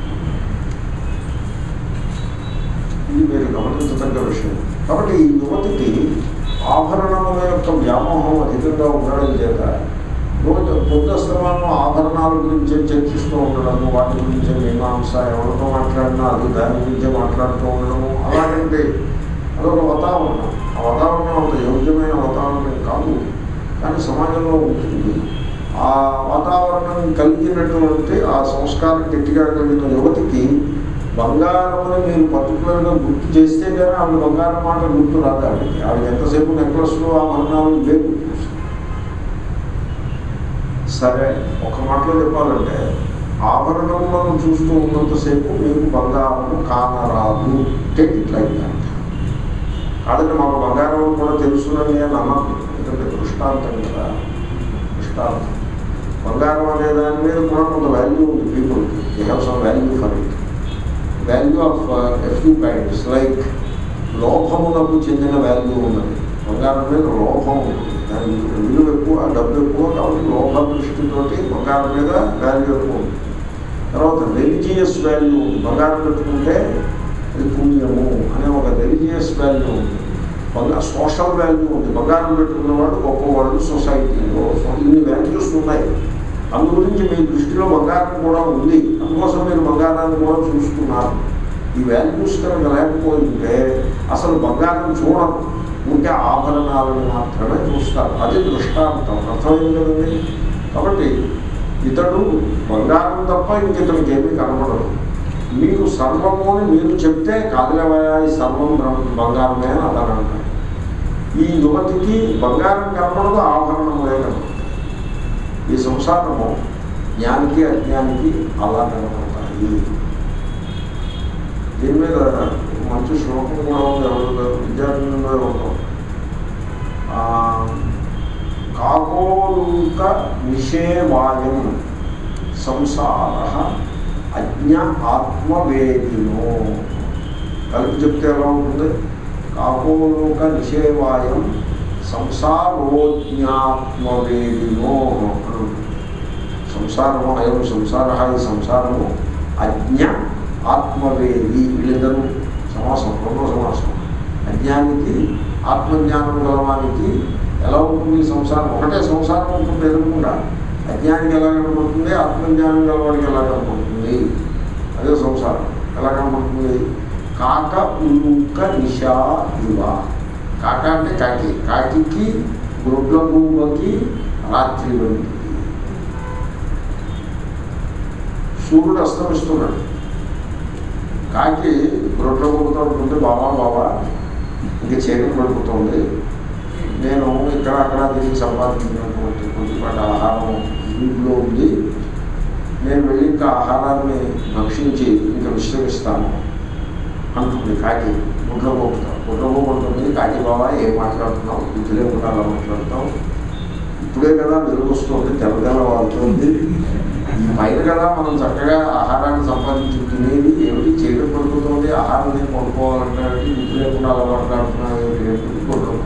Speaker 1: ఇది మీరు గమనించదగ్గ విషయం కాబట్టి ఈ యువతికి ఆభరణముల యొక్క వ్యామోహం అధికంగా ఉండడం చేత రోజు పొద్దుస్తమానం ఆభరణాల గురించే చర్చిస్తూ ఉండడము వాటి గురించే మీమాంస ఎవరితో మాట్లాడినా అది దాని గురించే మాట్లాడుతూ ఉండడము అలాగంటే అదొక వాతావరణం ఆ వాతావరణం అంత యోగ్యమైన వాతావరణం కాదు కానీ సమాజంలో ఉంటుంది ఆ వాతావరణం కలిగినటువంటి ఆ సంస్కారం గట్టిగా కలిగిన యువతికి బంగారముని మీరు పర్టికులర్గా గుర్తు చేస్తే కానీ ఆవిడ బంగారం మాట గుర్తు రాదు ఆవిడకి ఆవిడ ఎంతసేపు నెక్లెస్లు ఆభరణాలు లేవు సరే ఒక మాటలో చెప్పాలంటే ఆభరణములను చూస్తూ ఉన్నంతసేపు మీకు బంగారము కానరాదు టేక్ ఇట్ లైక్ దాట్ కాదంటే మాకు బంగారం కూడా తెలుసునని అని అన్నది ఎందుకంటే దృష్టాంతం కదా దృష్టాంతం బంగారం అనే దాని మీద కూడా కొంత వాల్యూ ఉంది పీపుల్కి they have some value for it value of a few kinds like లోభములకు చెందిన వాల్యూ ఉన్నది బంగారం మీద లోభం ఉంటుంది దాని విలువ ఎక్కువ డబ్బు ఎక్కువ కాబట్టి లోభ దృష్టితోటి బంగారం మీద వాల్యూ ఎక్కువ ఉంది తర్వాత రిలీజియస్ వాల్యూ ఉంది బంగారం పెట్టుకుంటే అది పుణ్యము అనే ఒక రిలీజియస్ వాల్యూ ఉంది బంగారు సోషల్ వాల్యూ ఉంది బంగారం పెట్టుకున్న వాళ్ళు గొప్పవాళ్ళు సొసైటీలో సో ఇన్ని వాల్యూస్ ఉన్నాయి అందు గురించి మీ దృష్టిలో బంగారం కూడా ఉంది అందుకోసం మీరు బంగారాన్ని కూడా చూస్తున్నారు ఈ వాల్యూస్ కనుక లేకపోతే అసలు బంగారం చూడరు ఉంటే ఆభరణాలను మాత్రమే చూస్తారు అది దృష్టాంతం అర్థమైంది కదండి కాబట్టి ఇతడు బంగారం తప్ప ఇంకితనికి ఏమీ కనపడదు మీకు సర్వము అని మీరు చెప్తే కాదులేవయా ఈ సర్వం బ్రహ్మ- బంగారమే అని అతను అంటారు ఈ యువతికి బంగారం కనపడదు ఆభరణములే కనపడదు ఈ సంసారము జ్ఞానికి అజ్ఞానికి అలా కనపడతాయి దీని మీద మంచి శ్లోకం కూడా ఉంది ఎవరు విద్యార్థులలో ఎవరు కాకోలూక నిషేవాయం సంసార అజ్ఞ ఆత్మవేదినో కలిపి చెప్తే ఎలా ఉంటుంది కాకోలోక నిషేవాయం సంసారోజ్ఞాత్మవేదినో అని ఉంటుంది. సంసారము అయం సంసార ఈ సంసారము అజ్ఞ ఆత్మవేది వీళ్ళిద్దరూ సమాసం రెండో సమాసం అజ్ఞానికి ఆత్మజ్ఞానం గలవానికి ఎలా ఉంటుంది ఈ సంసారం ఒకటే సంసారం ఉంటుంది ఎదురకుండా అజ్ఞానికి ఎలా కనపడుతుంది ఆత్మజ్ఞానం గలవాడికి ఎలా కనపడుతుంది అదే సంసారం ఎలా కనపడుతుంది కాక ఉలుక నిషా ఇవ కాక అంటే కాకి కాకికి గొడ్ల గువ్వకి రాత్రి వంటిది సూర్యుడు అస్తమిస్తున్నాడు కాకి రొట్టె కొడుతూ ఉంటుంది బాబా బాబా ఇంక చీకటి పడిపోతుంది నేను ఇక్కడ అక్కడ దీనికి సంపాదించినటువంటి కొద్దిపాటి ఆహారం వీటిలో ఉంది నేను వెళ్ళి ఇంకా ఆహారాన్ని భక్షించి ఇంకా విశ్రమిస్తాను అంటుంది కాకి గుడ్ల పోపుతా గుడ్ల పోపుతుంది కాకి బాబా ఏం మాట్లాడుతున్నావు బుద్ధిలే ఉండాలా మాట్లాడతావు ఇప్పుడే కదా వెలుగు వస్తుంది తెల్ల తెల్ల వాడుతుంది ఈ పైన కదా మనం చక్కగా ఆహారాన్ని సంపాదించి తినేది ఏమిటి చీకటి పడుతుంది ఆహారం నేను కొనుక్కోవాలంటే బుద్ధి లేకుండా అలా మాట్లాడుతున్నాను ఏమిటి ఏమిటి కొనుక్కోవాలి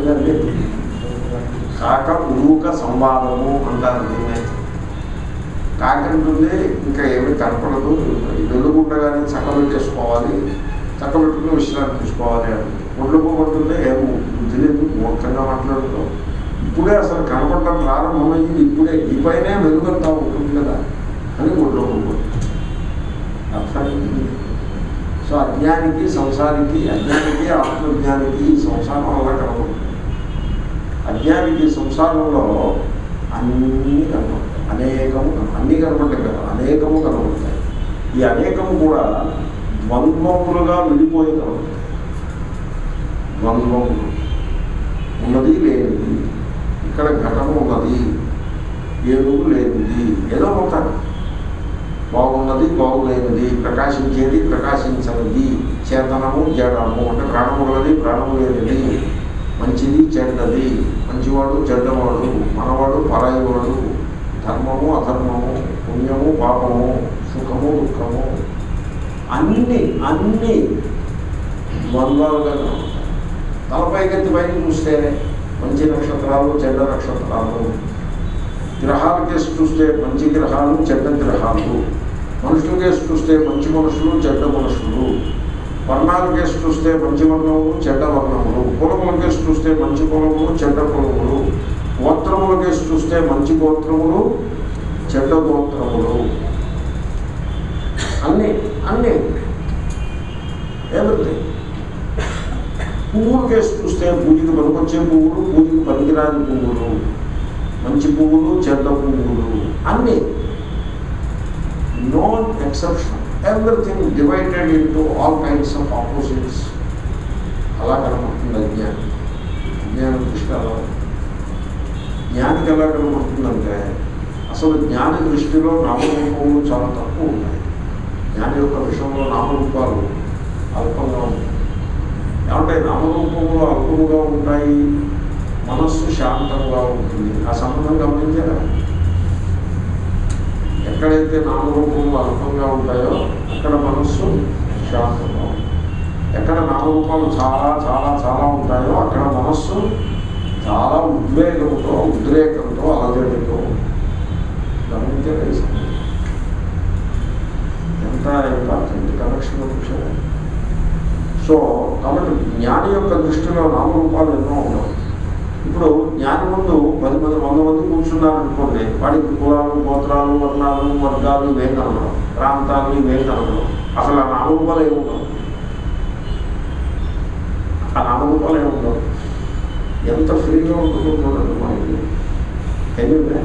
Speaker 1: అర్థమైందండి కాక ఉరుక సంవాదము అంటారు దీన్ని కాకంటుంది ఇంకా ఏమీ కనపడదు వెలుగుండగానే చక్కబెట్టేసుకోవాలి చక్కబెట్టుకుని విశ్రాంతి తీసుకోవాలి అని ఒళ్ళు పోగొట్టుంది ఏమో బుద్ధి లేదు మూర్ఖంగా మాట్లాడుతాం ఇప్పుడే అసలు కనపడటం ప్రారంభమైంది ఇప్పుడే ఈ పైనే వెలుగంతా ఉంటుంది కదా అని ఒళ్ళు పోగొట్టు అర్థమైంది సో అజ్ఞానికి సంసారికి అజ్ఞానికి ఆత్మజ్ఞానికి ఈ సంసారం అలా కనబడుతుంది అజ్ఞానికి సంసారంలో అన్నీ కనబడతాయి అనేకము కన- అన్నీ కనబడతాయి కదా అనేకము కనబడతాయి ఈ అనేకము కూడా ద్వంద్వములుగా విడిపోయి కనబడతాయి ద్వంద్వములు ఉన్నది లేనిది ఇక్కడ ఘటము ఉన్నది ఏనుగు లేనిది ఏదో అవుతారు బాగున్నది బాగులేనిది ప్రకాశించేది ప్రకాశించనిది చేతనము జడము అంటే ప్రాణము గలది ప్రాణము లేనిది మంచిది చెడ్డది మంచివాడు చెడ్డవాడు మనవాడు పరాయివాడు ధర్మము అధర్మము పుణ్యము పాపము సుఖము దుఃఖము అన్ని అన్ని ద్వంద్వాలుగా కనబడతాయి తలపైకెత్తి పైకి చూస్తే మంచి నక్షత్రాలు చెడ్డ నక్షత్రాలు గ్రహాల కేసు చూస్తే మంచి గ్రహాలు చెడ్డ గ్రహాలు మనుషుల కేసు చూస్తే మంచి మనుషులు చెడ్డ మనుషులు వర్ణాల కేసు చూస్తే మంచి వర్ణములు చెడ్డ వర్ణములు కులముల కేసు చూస్తే మంచి కులములు చెడ్డ కులములు గోత్రముల కేసు చూస్తే మంచి గోత్రములు చెడ్డ గోత్రములు అన్నీ అన్నీ ఎవ్రీథింగ్ పువ్వుల కేసు చూస్తే పూజకి పనికొచ్చే పువ్వులు పూజకి పనికిరాని పువ్వులు మంచి పువ్వులు చెడ్డ పువ్వులు అన్నీ no exception everything divided into all kinds of opposites అలా కనబడుతుంది అజ్ఞానం అజ్ఞానం దృష్టి అలా ఉంది. జ్ఞానికి ఎలా కనబడుతుందంటే అసలు జ్ఞాని దృష్టిలో నామరూపములు చాలా తక్కువ ఉన్నాయి జ్ఞాని యొక్క విషయంలో నామరూపాలు అల్పంగా ఉంటాయి ఏమంటే నామరూపములు అల్పముగా ఉంటాయి మనస్సు శాంతంగా ఉంటుంది ఆ సంబంధం గమనించారా ఎక్కడైతే నామరూపములు అల్పంగా ఉంటాయో అక్కడ మనస్సు శాంతంగా ఉంటుంది ఎక్కడ నామరూపాలు చాలా చాలా చాలా ఉంటాయో అక్కడ మనస్సు చాలా ఉద్వేగంతో ఉద్రేకంతో అలజడితో గమనించారా ఈ సంగతి? ఎంత ఇంపార్టెంట్ కనెక్షన్ విషయం సో కాబట్టి జ్ఞాని యొక్క దృష్టిలో నామరూపాలు ఎన్నో ఉండవు ఇప్పుడు జ్ఞాని ముందు పది మంది వంద మంది కూర్చున్నారు అనుకోండి వాడికి కులాలు గోత్రాలు వర్ణాలు వర్గాలు ఇవేం కనబడవు ప్రాంతాలు ఇవేం కనబడవు అసలు ఆ నామరూపాలు ఏముండవు ఆ నామరూపాలు ఏముండవు ఎంత ఫ్రీగా ఉంటుందో చూడండి మనకి ఎనివే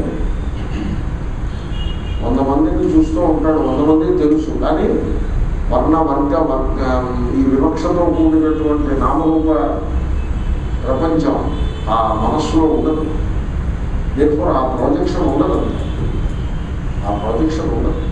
Speaker 1: వంద మందిని చూస్తూ ఉంటాడు వంద మందికి తెలుసు కానీ వర్ణ వర్గ వర్గ ఈ వివక్షతో కూడినటువంటి నామరూప ప్రపంచం ఆ మనస్సులో ఉండదు దేనికో ఆ ప్రాజెక్షన్ ఉండదు ఆ ప్రాజెక్షన్ ఉండదు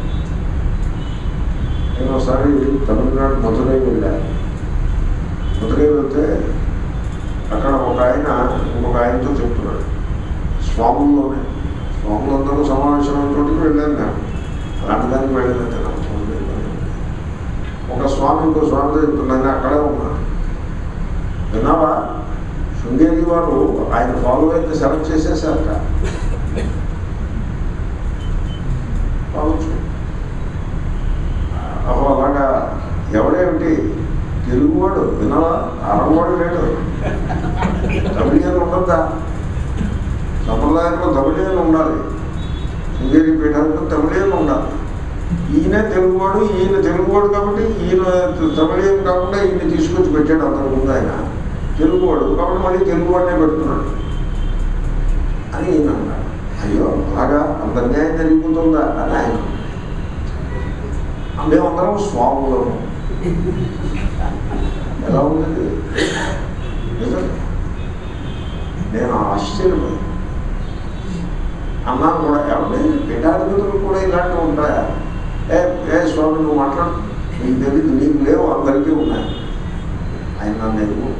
Speaker 1: నేను ఒకసారి తమిళనాడు మధురై వెళ్ళాను మధురై వెళ్తే అక్కడ ఒక ఆయన ఇంకొక ఆయనతో చెప్తున్నాడు స్వాముల్లోనే స్వాములందరూ సమావేశమైన చోటికి వెళ్ళాను నేను అలాంటి దానికి వెళ్ళలేదు నాకు ఒక స్వామి ఇంకో స్వామితో చెప్తున్నాను అక్కడే ఉన్నా విన్నావా శృంగేరి వారు ఆయన ఫాలో అయితే సెలెక్ట్ చేసేసారట కావచ్చు అహో అలాగా ఎవడేమిటి తెలుగువాడు వినవా అరవవాడు లేడు తమిళియన్ ఉండద్దా సంప్రదాయంలో తమిళియన్ ఉండాలి శృంగేరి పీఠానికి తమిళియన్ ఉండాలి ఈయన తెలుగువాడు ఈయన తెలుగువాడు కాబట్టి ఈయన తమిళియన్ కాకుండా ఈయన తీసుకొచ్చి పెట్టాడు అంతకు ముందు ఆయన తెలుగువాడు కాబట్టి మళ్ళీ తెలుగువాడినే పెడుతున్నాడు అని ఈయన అన్నాడు అయ్యో అలాగా అంత న్యాయం జరిగిపోతుందా అని ఆయన మేమందరం స్వాములము ఎలా ఉంది నిజం నేను ఆశ్చర్యపోయి అన్నాను కూడా ఏమంటే పీఠాధిపతులు కూడా ఇలాంటివి ఉంటాయా ఏ ఏ స్వామి నువ్వు మాట్లాడు నీకు తెలియదు నీకు లేవు అందరికీ ఉన్నాయి ఆయన నన్ను ఎదుగు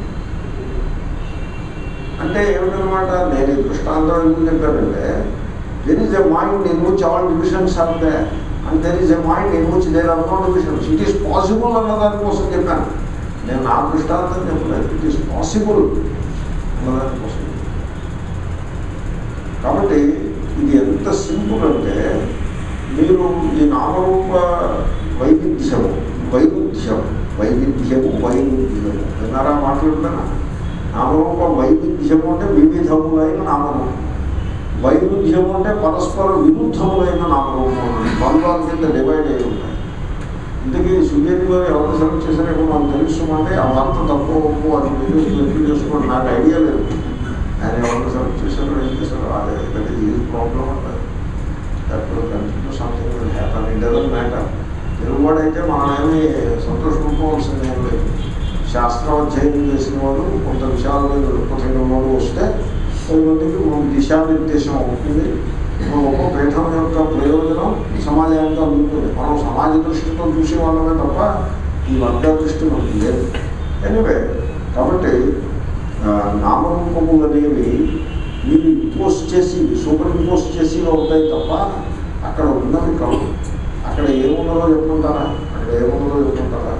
Speaker 1: అంటే ఏమిటనమాట నేను ఈ దృష్టాంతం ఎందుకు చెప్పానంటే there is a mind in which all divisions are they and there is a mind in which there are no divisions it is possible అన్న దానికోసం చెప్పాను నేను నా దృష్టాంతం చెప్పలేదు ఇట్ ఈస్ పాసిబుల్ అన్నదానికోసం కాబట్టి ఇది ఎంత సింపుల్ అంటే మీరు ఈ నామరూప వైవిధ్యము వైరుధ్యం వైవిధ్యము వైరుధ్యము విన్నారా మాట్లాడుతున్నా నామరూప వైవిధ్యము అంటే వివిధములైన నామరూపం వైరుధ్యము అంటే పరస్పర విరుద్ధములైన నామరూపం బంధాల కింద డివైడ్ అయి ఉంటాయి ఇంతకీ సుజేత్ గారు ఎవరు సెలెక్ట్ చేశారో మనకు తెలుసు అంటే ఆ వార్త తక్కువ ఒప్పు అది మీరు ఎక్కువ చేసుకోండి నాకు ఐడియా లేదు ఆయన ఎవరు సెలెక్ట్ చేశారో ఏం చేశారో అదే దట్ ఈజ్ ప్రాబ్లం అంటే that continue something will happen it doesn't matter తెలుగువాడైతే మనం ఏమి సంతోషపడిపోవాల్సింది ఏం లేదు శాస్త్రం అధ్యయనం చేసిన వాళ్ళు కొంత విషయాల మీద దృక్పథంగా వాళ్ళు వస్తే కొంతమందికి మనకు దిశానిర్దేశం అవుతుంది మనం ఒక్కో పీఠం యొక్క ప్రయోజనం సమాజానికి అందుతుంది మనం సమాజ దృష్టితో చూసే వాళ్ళమే తప్ప ఈ వర్గ దృష్టి మనకి లేదు ఎనివే కాబట్టి ఆ, నామరూపములు అనేవి మీరు ఇంపోజ్ చేసి సూపర్ ఇంపోజ్ చేసి అవుతాయి తప్ప అక్కడ ఉన్నది కాదు అక్కడ ఏమున్నదో చెప్పుకుంటారా అక్కడ ఏమున్నదో చెప్పుకుంటారా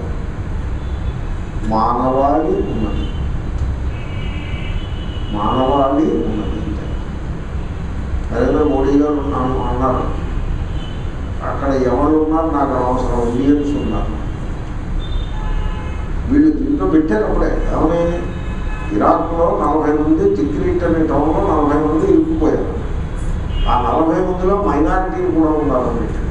Speaker 1: మానవాళి ఉన్నది మానవాళి ఉన్నది అంతే నరేంద్ర మోడీ గారు ఉన్నాను అన్నారు అక్కడ ఎవరు ఉన్నారు నాకు అవసరం ఇండియన్స్ ఉన్నారు వీళ్ళు దీంట్లో పెట్టారు అప్పుడే ఏమని ఇరాక్లో నలభై మంది తిక్రీట్ అనే టౌన్లో నలభై మంది ఇరుక్కుపోయారు ఆ నలభై మందిలో మైనారిటీలు కూడా ఉన్నారు పెట్టారు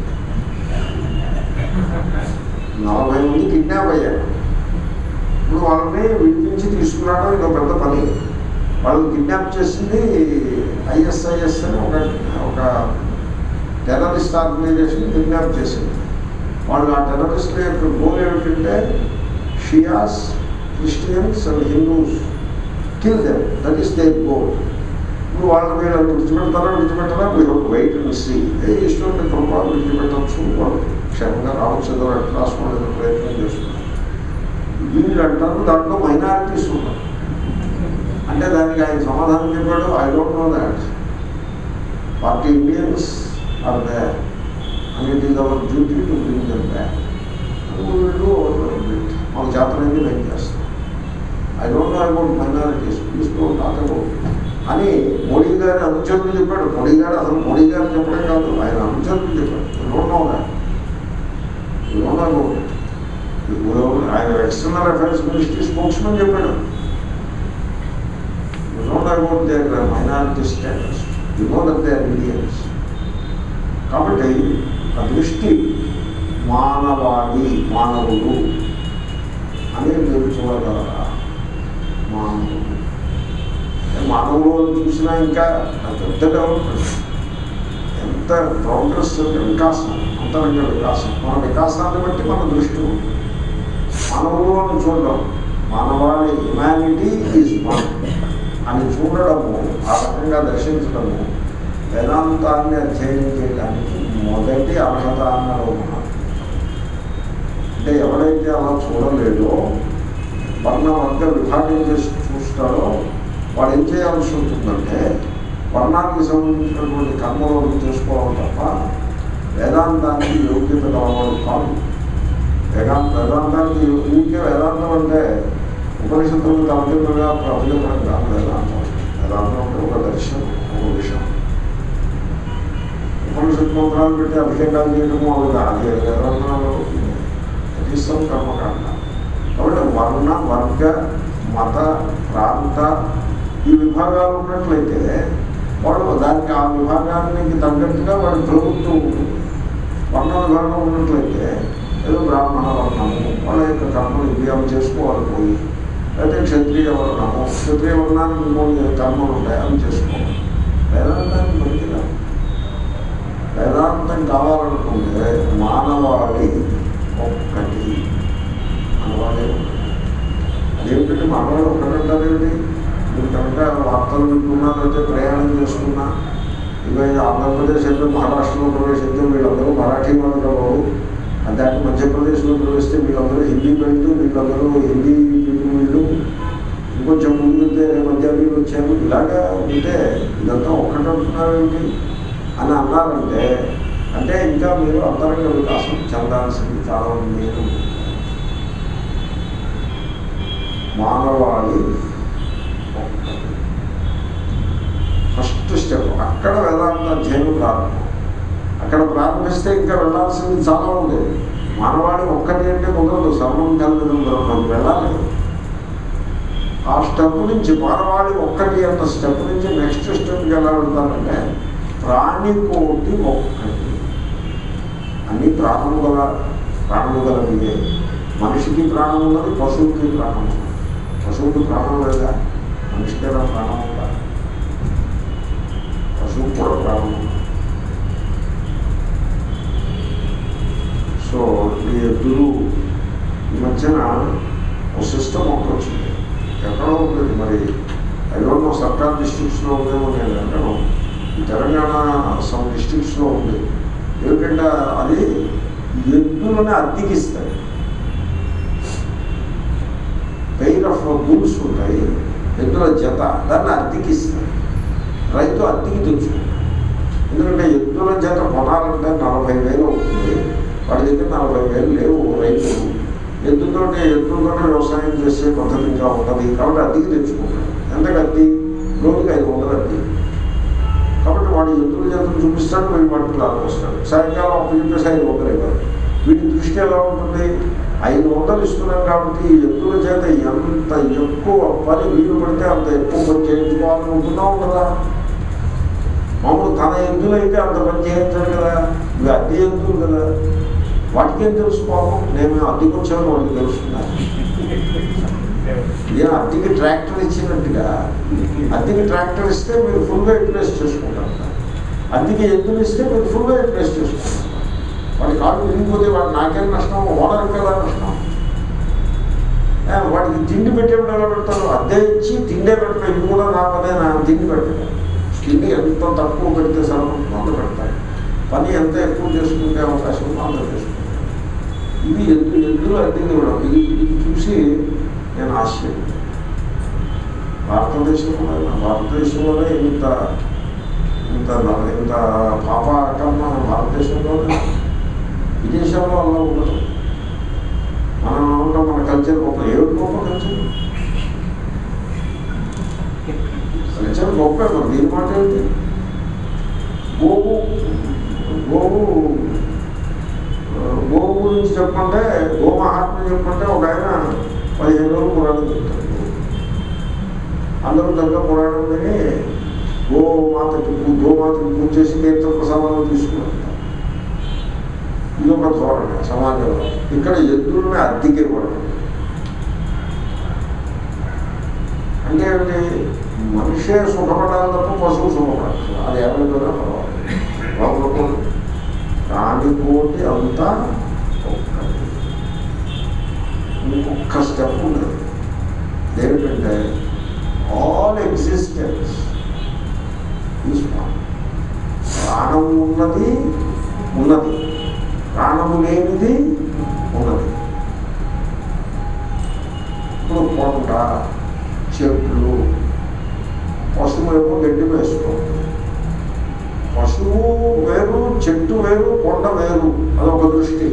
Speaker 1: నలభై మంది కిడ్నాప్ అయ్యారు ఇప్పుడు వాళ్ళని విడిపించి తీసుకురావడం ఇదో పెద్ద పని వాళ్ళు కిడ్నాప్ చేసింది ఐఎస్ఐఎస్ అని ఒక ఒక టెర్రరిస్ట్ ఆర్గనైజేషన్ కిడ్నాప్ చేసింది వాళ్ళు ఆ టెర్రరిస్టుల యొక్క గోల్ ఏమిటంటే Shias Christians and Hindus kill them that is their goal ఇప్పుడు వాళ్ళని వీళ్ళు విడిచిపెడతారా విడిచిపెట్టారా మీరు ఒక వెయిట్ అండ్ సీ ఏ ఇష్టం ప్రభుత్వాలు విడిచిపెట్టచ్చు వాళ్ళు క్షేమంగా రావచ్చు ఏదో రెడ్ క్లాస్ వాళ్ళు ఏదో ప్రయత్నం చేస్తున్నారు వీళ్ళు అంటారు దాంట్లో మైనారిటీస్ ఉన్నారు అంటే దానికి ఆయన సమాధానం చెప్పాడు I don't know that forty Indians are there and it is our duty to bring them back వీళ్ళు మాకు చేతనైంది మేము చేస్తాం I don't know about minorities please don't talk about అని మోడీ గారి అనుచరులు చెప్పాడు మోడీ గారు అసలు మోడీ గారు చెప్పడం కాదు ఆయన అనుచరులు చెప్పాడు don't know that don't know about ఆయన ఎక్స్టర్నల్ అఫైర్స్ మినిస్ట్రీ స్పోక్స్మన్ చెప్పాడు You don't know about their minority status. You know that they are Indians. కాబట్టి ఆ దృష్టి మానవాళి మానవుడు అని మీరు చూడగలరా మానవుడు మానవుడు చూసినా ఇంకా పెద్ద డెవలప్మెంట్ ఎంత ప్రోగ్రెస్ వికాసం అంతరంగ వికాసం మన వికాసాన్ని బట్టి మన దృష్టి ఉంటుంది మానవులను చూడడం మానవాళి హ్యుమానిటీ ఈజ్ వన్ అని చూడడము ఆ రకంగా దర్శించడము వేదాంతాన్ని అధ్యయనం చేయడానికి మొదటి అర్హత అన్నారు మనం అంటే ఎవడైతే అలా చూడలేదో వర్ణ వర్గ విభాగం చేసి చూస్తాడో వాడు ఏం చేయాల్సి ఉంటుందంటే వర్ణానికి సంబంధించినటువంటి కర్మలను చేసుకోవడం తప్ప వేదాంతానికి యోగ్యత కలవాడు కాదు వేదాంత వేదాంతానికి ఊరికే వేదాంతం అంటే ఉపనిషత్తులు తలకిందుగా అభిప్రాయం కాదు వేదాంతం వేదాంతం అంటే ఒక దర్శనం ఒక విషయం ఉపనిషత్ మంత్రాలు పెట్టి అభిషేకాలు చేయడము అవి కాదు వేదాంతంలో కనీసం కర్మకాండ కాబట్టి వర్ణ వర్గ మత ప్రాంత ఈ విభాగాలు ఉన్నట్లయితే వాడు దానికి ఆ విభాగానికి తగ్గట్టుగా వాడి ప్రభుత్వం ఉంటుంది వర్ణ విభాగం ఉన్నట్లయితే ఏదో బ్రాహ్మణ వర్ణము వాళ్ళ యొక్క కర్మలు ఇవి అవి చేసుకోవాలి పోయి అయితే క్షత్రియ వర్ణము క్షత్రియ వర్ణానికి ఇంకొన్ని కర్మలు ఉంటాయి అవి చేసుకోవాలి వేదాంతానికి మంచిగా వేదాంతం కావాలనుకుంటే మానవాళి ఒక్కటి మానవాళి ఒక్కటి అదేమిటంటే మానవాళి ఒక్కటంటారేమిటి మీరు కనుక వార్తలు వింటున్నారైతే ప్రయాణం చేసుకున్నా ఇక ఆంధ్రప్రదేశ్ అయితే మహారాష్ట్రలో ప్రవేశిస్తే వీళ్ళందరూ మరాఠీ వాళ్ళు కావు దాన్ని మధ్యప్రదేశ్లో ప్రవేశిస్తే వీళ్ళందరూ హిందీ బెల్ట్ వీళ్ళందరూ హిందీ పీపుల్ వీళ్ళు ఇంకొంచెం ముందుతే మధ్యాహ్నం వచ్చారు ఇలాగా ఉంటే ఇదంతా ఒక్కటంటున్నారేమిటి అని అన్నారంటే అంటే ఇంకా మీరు అంతరంగ వికాసం చెందాల్సింది చాలా ఉంది అని ఉంటుంది. మానవాళి ఫస్ట్ స్టెప్ అక్కడ వేదాంత అధ్యయనం ప్రారంభం అక్కడ ప్రారంభిస్తే ఇంకా వెళ్ళాల్సింది చాలా ఉంది మానవాళి ఒక్కటి అంటే కుదరదు సర్వం కలిగిన బ్రహ్మం వెళ్ళాలి ఆ స్టెప్ నుంచి మానవాళి ఒక్కటి అన్న స్టెప్ నుంచి నెక్స్ట్ స్టెప్కి ఎలా వెళ్తారంటే ప్రాణికోటి ఒక్కటి అన్ని ప్రాణము గల ప్రాణము గలవియే మనిషికి ప్రాణం ఉన్నది పశువుకి ప్రాణం ఉన్నది పశువుకి ప్రాణం లేదా మనిషికైనా ప్రాణం ఉందా పశువుకి కూడా ప్రాణం ఉంది సో ఈ ఎద్దులు ఈ మధ్యన ఒక సిస్టమ్ ఒకటి వచ్చింది ఎక్కడో ఉంది మరి ఐడోంట్ సర్కార్ డిస్ట్రిక్ట్స్లో ఉందేమో నేను అంటాను ఈ తెలంగాణ సమ్ డిస్ట్రిక్ట్స్లో ఉంది ఏమిటంటే అది ఎద్దులని అద్దెకిస్తాయి పెయిర్ ఆఫ్ బుల్స్ ఉంటాయి ఎద్దుల జత దాన్ని అద్దెకిస్తాయి రైతు అద్దెకి తెచ్చుకుంటాడు ఎందుకంటే ఎద్దుల జత కొనాలంటే నలభై వేలు అవుతుంది వాడి దగ్గర నలభై వేలు లేవు రైతు ఎద్దుతోటి ఎద్దులతోటి వ్యవసాయం చేసే పద్ధతి ఇంకా ఉంటుంది కాబట్టి అద్దెకి తెచ్చుకుంటాడు ఎంతకు అద్దె రోజుకి ఐదు వందలు అద్దె కాబట్టి వాడు ఎద్దుల జతను చూపిస్తాడు వెయ్యి పట్టుకు లాగొస్తాడు సాయంకాలం అప్పు చెప్పేసి ఐదు వందలు ఇవ్వాలి వీటి దృష్టి ఎలా ఉంటుంది ఐదు వందలు ఇస్తున్నాం కాబట్టి ఈ ఎద్దుల చేత ఎంత ఎక్కువ పని వీలు పడితే అంత ఎక్కువ పని చేయించుకోవాలనుకుంటున్నాం కదా మామూలు తన ఎద్దులు అయితే అంత పని చేయించాడు కదా ఇవి అద్దె ఎద్దులు కదా వాటికి ఏం తెలుసుకోవాలి నేను అద్దెకి వచ్చాను వాటికి తెలుసుకున్నాను నేను అద్దెకి ట్రాక్టర్ ఇచ్చినట్టుగా అద్దెకి ట్రాక్టర్ ఇస్తే మీరు ఫుల్గా యూటిలైజ్ చేసుకుంటారు అద్దెకి ఎద్దులు ఇస్తే మీరు ఫుల్గా యూటిలైజ్ చేసుకుంటారు వాడి కాళ్ళు విరిగిపోతే వాడు నాకేం నష్టం ఓనర్ కదా నష్టం ఏ, వాడికి తిండి పెట్టేప్పుడు ఎలా పెడతారు అద్దె ఇచ్చి తిండే పెట్టడం ఇది కూడా నా పనే నా తిండి పెట్టడం తిండి ఎంత తక్కువ పెడితే సరిపడుతుందో అంత పెడతాయి పని ఎంత ఎక్కువ చేసుకుంటే అవకాశం ఉందో అంత చేసుకుంటాం ఇది ఎద్దు ఎద్దులు అద్దెకి ఇవ్వడం ఇది ఇది చూసి నేను ఆశ్చర్యం భారతదేశంలో భారతదేశంలోనే ఇంత ఇంత ఇంత పాపకర్మ భారతదేశంలోనే విదేశాల్లో అలా ఉండదు మనం అనుకుంటాం మన కల్చర్ గొప్ప ఏమిటి గొప్ప కల్చర్ కల్చర్ గొప్ప మరి దీని మాట ఏంటి గోవు గోవు ఆ, గోవు గురించి చెప్పంటే గో మహాత్మ చెప్పంటే ఒక ఆయన పదిహేను రోజులు పురాణం చెప్తారు అందరూ దగ్గర పురాణం విని గోమాతకి పూ- గోమాతకి పూజ చేసి తీర్థ ప్రసాదాలు తీసుకున్నారు ఇది ఒక ధోరణి సమాజంలో ఇక్కడ ఎద్దులని అద్దెకి ఇవ్వడం అంటే ఏంటి మనిషే సుఖపడాలి తప్ప పశువు సుఖపడాలి అది ఏమైపోయినా పర్వాలేదు లోపల ప్రాణికోటి అంతా ఒక్కటి ఇంకొక స్టెప్ ఉండదు ఏమిటంటే ఆల్ ఎగ్జిస్టెన్స్ ఈజ్ ప్రాణం ఉన్నది ఉన్నది ప్రాణము లేనిది ఉన్నది ఇప్పుడు కొండ చెట్లు పశువు ఏమో గడ్డి వేసుకోండి పశువు వేరు చెట్టు వేరు కొండ వేరు అదొక దృష్టి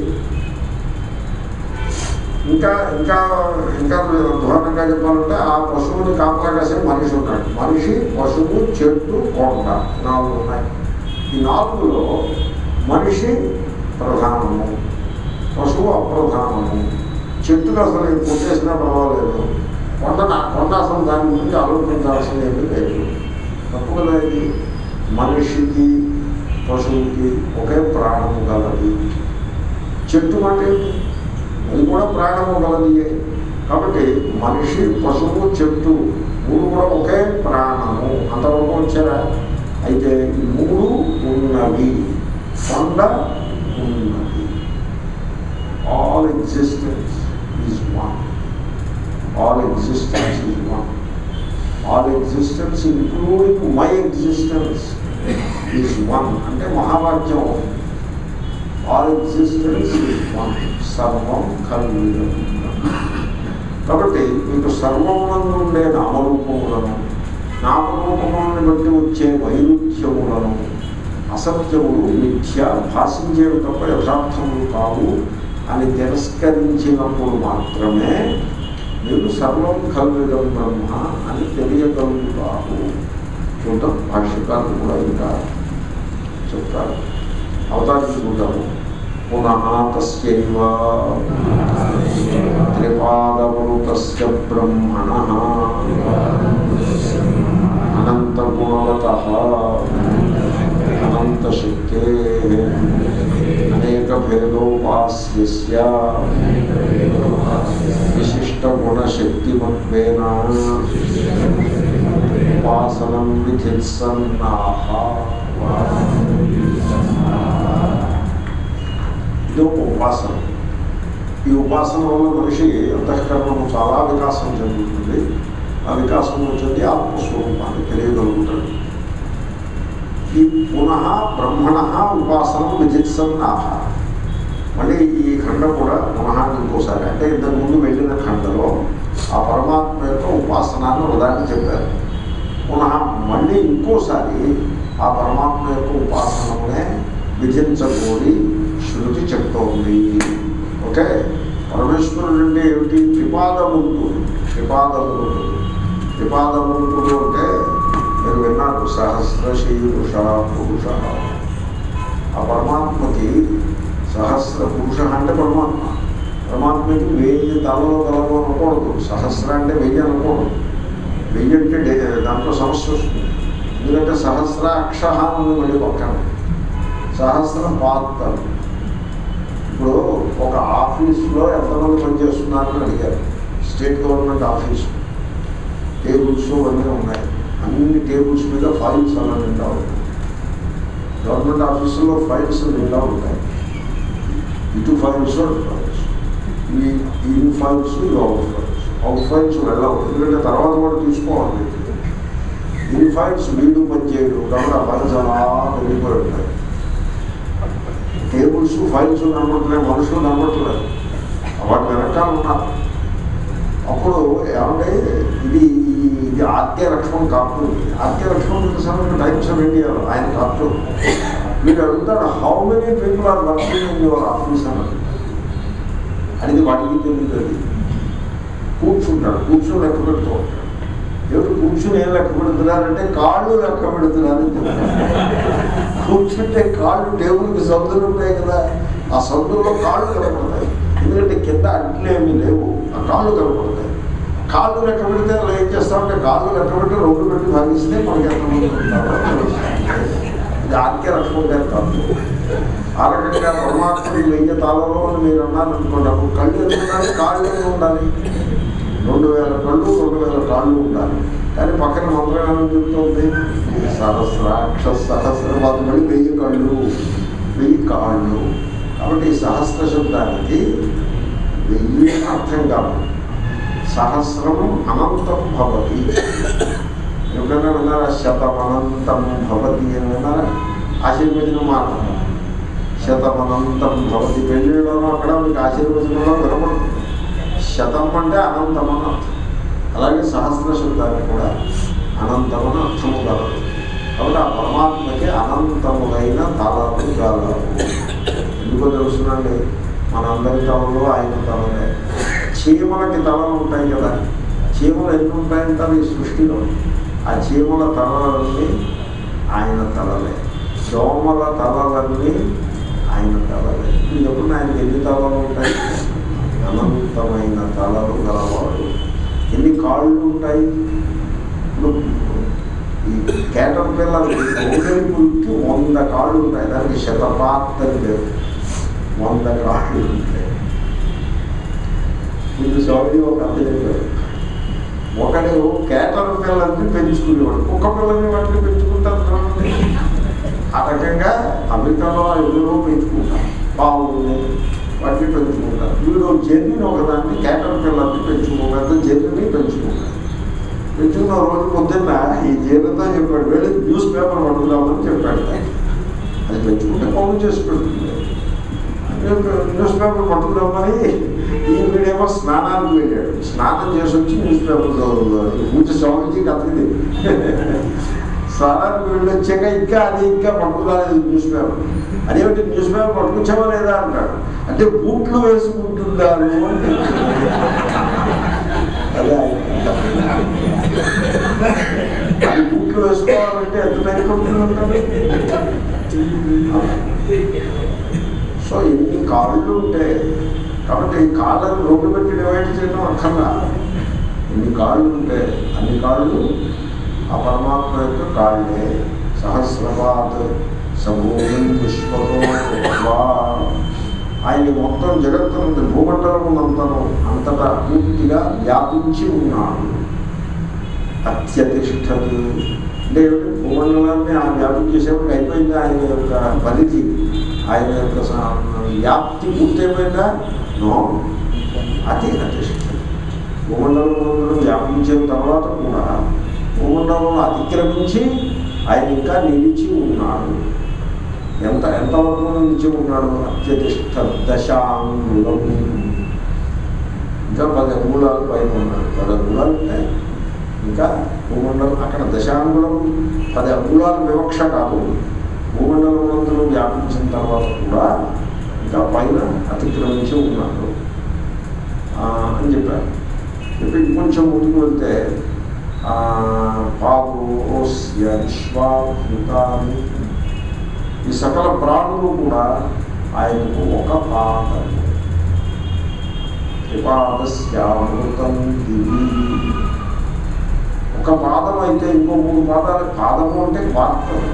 Speaker 1: ఇంకా ఇంకా ఇంకా దూరంగా చెప్పాలంటే ఆ పశువుని కాపలా కాసే మనిషి ఉన్నాడు మనిషి పశువు చెట్టు కొండ నాలుగు ఉన్నాయి ఈ నాలుగులో మనిషి ప్రధానము పశువు అప్రధానము చెట్టుకు అసలు కొట్టేసినా పర్వాలేదు కొండ నా- కొండ అసలు దాని గురించి ఆలోచించాల్సింది ఏమీ లేదు తప్పు కదా ఇది మనిషికి పశువుకి ఒకే ప్రాణము గలది చెట్టు మాట ఏంటి అది కూడా ప్రాణము గలదియే కాబట్టి మనిషి పశువు చెట్టు మూడు కూడా ఒకే ప్రాణము అంతవరకు వచ్చారా అయితే ఈ మూడు ఉన్నవి కొండ ఉన్నది all existence is one all existence is one all existence including my existence is one అంటే మహావాక్యం అవుతుంది ఆల్ ఎగ్జిస్టెన్స్ ఈజ్ వన్ సర్వం కల్విదం కాబట్టి మీకు సర్వమునందు ఉండే నామరూపములను నామరూపములను బట్టి వచ్చే వైరుధ్యములను అసత్యములు మిథ్య భాషించేవి తప్ప యథార్థములు కావు అని తిరస్కరించినప్పుడు మాత్రమే మీరు సర్వం కల్విదం బ్రహ్మ అని తెలియగలుగుతారు చూద్దాం భాష్యకారులు కూడా ఇంకా చెప్తారు అవతారించుకుంటాము పునః తస్యైవ త్రిపాదమృతస్య బ్రహ్మణ అనంతగుణవత అనంతశక్తే అనేక భేదోపాస్య విశిష్టగుణశక్తిమత్వేన ఉపాసనం విధిత్సన్నాహ ఇది ఒక ఉపాసన ఈ ఉపాసన వల్ల మనిషి అంతఃకరణము చాలా వికాసం చెందుతుంది ఆ వికాసం చెంది ఆత్మస్వరూపాన్ని తెలియగలుగుతాడు ఈ పునః బ్రహ్మణ ఉపాసనం విధిత్సన్నాహ మళ్ళీ ఈ ఖండ కూడా పునః ఇంకోసారి అంటే ఇంతకు ముందు వెళ్ళిన ఖండలో ఆ పరమాత్మ యొక్క ఉపాసనాన్ని ఉదాహరణ చెప్పారు పునః మళ్ళీ ఇంకోసారి ఆ పరమాత్మ యొక్క ఉపాసనమునే విధించబోడి శృతి చెప్తోంది ఓకే పరమేశ్వరుడు అంటే ఏమిటి త్రిపాదముంటు త్రిపాదముంటు త్రిపాదముంటుడు అంటే మీరు విన్నారు సహస్ర శీరుష పురుష ఆ పరమాత్మకి సహస్ర పురుష అంటే పరమాత్మ పరమాత్మకి వెయ్యి తలలో తలలో అనకూడదు సహస్ర అంటే వెయ్యి అనకూడదు వెయ్యి అంటే డే- దాంట్లో సమస్య వస్తుంది ఎందుకంటే సహస్ర అక్షహాన్ని ఉంది మళ్ళీ పక్కన సహస్ర పాత్రలు ఇప్పుడు ఒక ఆఫీస్లో ఎంతమంది పనిచేస్తున్నారని అడిగారు స్టేట్ గవర్నమెంట్ ఆఫీసు టేబుల్స్ అన్నీ ఉన్నాయి అన్ని టేబుల్స్ మీద ఫైల్స్ అలా నిండా ఉంటాయి గవర్నమెంట్ ఆఫీసులో ఫైల్స్ నిండా ఉంటాయి ఇటు ఫైల్స్ అటు ఫైల్స్ ఈ ఇన్ ఫైల్స్ ఇవి అవుట్ ఫైల్స్ అవుట్ ఫైల్స్ వెళ్ళవు ఎందుకంటే తర్వాత కూడా తీసుకోవాలి ఇన్ ఫైల్స్ వీడు పనిచేయడు కాబట్టి ఆ ఫైల్స్ అలా వెళ్ళిపోయి ఉంటాయి టేబుల్స్ ఫైల్స్ కనబడుతున్నాయి మనుషులు కనబడట్లేదు వాటి వెనకాల ఉన్నారు అప్పుడు ఏమంటే ఇది ఈ- ఇది ఆర్కే లక్ష్మణ్ కార్టూన్ ఆర్కే లక్ష్మణ్ తెలుసు టైమ్స్ ఆఫ్ ఇండియా ఆయన కార్టూన్ మీరు అడుగుతాడు how many people are working in your office అన్నది అనేది వాడికి తెలియదు అది కూర్చుంటాడు కూర్చొని లెక్క పెడుతూ ఉంటాడు ఎవరు కూర్చుని ఏం లెక్క పెడుతున్నారంటే కాళ్ళు లెక్క పెడుతున్నారని చెప్తారు కూర్చుంటే కాళ్ళు టేబుల్కి సందులు ఉంటాయి కదా ఆ సందులో కాళ్ళు కనపడతాయి ఎందుకంటే కింద అట్లేమీ లేవు ఆ కాళ్ళు కనపడతాయి కాళ్ళు లెక్క పెడితే అలా ఏం చేస్తామంటే కాళ్ళు లెక్క పెట్టి రెండు పెట్టి భాగిస్తే మనకి ఎంతమంది ఉంటారో తెలుస్తుంది. ఇది ఆర్కే లక్ష్మణ్ గారి కాదు ఆ రకంగా పరమాత్ముడి వెయ్యి తాళలో అని మీరు అన్నారనుకోండి అప్పుడు కళ్ళు ఎందుకు ఉండాలి కాళ్ళు ఎందుకు ఉండాలి రెండు వేల కళ్ళు రెండు వేల కాళ్ళు ఉండాలి కానీ పక్కన మంత్రం ఏమని చెప్తుంది సహస్రాక్ష సహస్రవాదు మళ్ళీ వెయ్యి కళ్ళు వెయ్యి కాళ్ళు కాబట్టి ఈ సహస్ర శబ్దానికి వెయ్యి అర్థం కాదు సహస్రం అనంతం భవతి ఎప్పుడైనా విన్నారా శతమనంతం భవతి అని విన్నారా ఆశీర్వచనం మాట శతమనంతం భవతి పెళ్ళిళ్ళలో అక్కడ మీకు ఆశీర్వచనంలో వినపడుతుంది శతం అంటే అనంతమన అర్థం అలాగే సహస్ర శబ్దానికి కూడా అనంతమన అర్థము కలదు కాబట్టి ఆ పరమాత్మకి అనంతములైన తలలు గలవు ఎందుకో తెలుసునండి మనందరి తలలు ఆయన తలలే చీమలకి తలలు ఉంటాయి కదా చీమలు ఎన్ని ఉంటాయంటారు ఈ సృష్టిలో ఆ చీమల తలలన్నీ ఆయన తలలే దోమల తలలన్నీ ఆయన తలలే ఇది ఎప్పుడు ఆయనకి ఎన్ని తలలు ఉంటాయి అనంతమైన తలలు గలవాడు ఎన్ని కాళ్ళు ఉంటాయి ఇప్పుడు ఈ కేటర్ పిల్లలకి గోడలిపులకి వంద కాళ్ళు ఉంటాయి దానికి శతపాత్ అని పేరు వంద కాళ్ళు ఉంటాయి ముందు సౌదీ ఒక అర్థం చెప్పారు ఒకడు కేటర్ పిల్లల్ని పెంచుకునేవాడు కుక్క పిల్లల్ని వాటిని పెంచుకుంటారు చూడండి ఆ రకంగా అమెరికాలో ఎవరో పెంచుకుంటారు పావుల్ని వాటిని పెంచుకుంటారు వీడు జర్నీని ఒకదాన్ని కేటర్ పిల్లల్ని పెంచుకుంటారు జర్నీని పెంచుకుంటారు పెంచుకున్న రోజు పొద్దున్న ఈ జీర్ణతో చెప్పాడు వెళ్ళి న్యూస్ పేపర్ పట్టుకుదామని చెప్పాడు అది పెంచుకుంటే పనులు చేసి పెడుతుంది న్యూస్ పేపర్ పట్టుకురామని ఈ వీడేమో స్నానానికి వెళ్ళాడు స్నానం చేసి వచ్చి న్యూస్ పేపర్ చదువుతాడు పూజ స్వామిజీ కథది స్నానానికి వెళ్ళి వచ్చాక ఇంకా అది ఇంకా పట్టుకురాలేదు న్యూస్ పేపర్ అదేమిటి న్యూస్ పేపర్ పట్టుకొచ్చావా లేదా అంటాడు అంటే బూట్లు వేసుకుంటున్నారు అని అదే ఆయన అది బూట్లు వేసుకోవాలంటే ఎంత టైం పడుతుంది అంటారు సో ఎన్ని కాళ్ళు ఉంటే కాబట్టి ఈ కాళ్ళను రోడ్డు పెట్టి డివైడ్ చేయడం అక్కర్లా ఎన్ని కాళ్ళు ఉంటే అన్ని కాళ్ళు ఆ పరమాత్మ యొక్క కాళ్ళే సహస్రపాత్ సమూహం పుష్పతో కృత్వా. ఆయన మొత్తం జగత్తునందు భూమండలం అంతను అంతటా పూర్తిగా వ్యాపించి ఉన్నాడు అత్యతిష్టత్ అంటే ఏమిటి? భూమండలాన్ని ఆ వ్యాపించేసేప్పుడు అయిపోయింది ఆయన యొక్క పరిధి ఆయన యొక్క స- వ్యాప్తి పూర్తయిపోయిందా నో అతి అతిష్టత భూమండలంలో వ్యాపించిన తర్వాత కూడా భూమండలంలో అతిక్రమించి ఆయన ఇంకా నిలిచి ఉన్నాడు ఎంత ఎంతవరకు నిలిచి ఉన్నాడు అత్యతిష్ట దశాంగులం ఇంకా పది అంగుళాలు పైన ఉన్నాడు పది అంగుళాలు అంటే ఇంకా భూమండలం అక్కడ దశాంగులం పది అంగుళాల వివక్ష కాదు భూమండలంలో వ్యాపించిన తర్వాత కూడా ఇంకా పైన అతిక్రమించి ఉన్నాడు ఆ, అని చెప్పారు చెప్పి ఇంకొంచెం ముందుకు వెళ్తే ఆ, పాపోస్య విశ్వాభూతాన్ని ఈ సకల ప్రాణులు కూడా ఆయనకు ఒక పాదము త్రిపాదస్యామృతం దివి ఒక పాదం అయితే ఇంకో మూడు పాదాలు పాదము అంటే quarter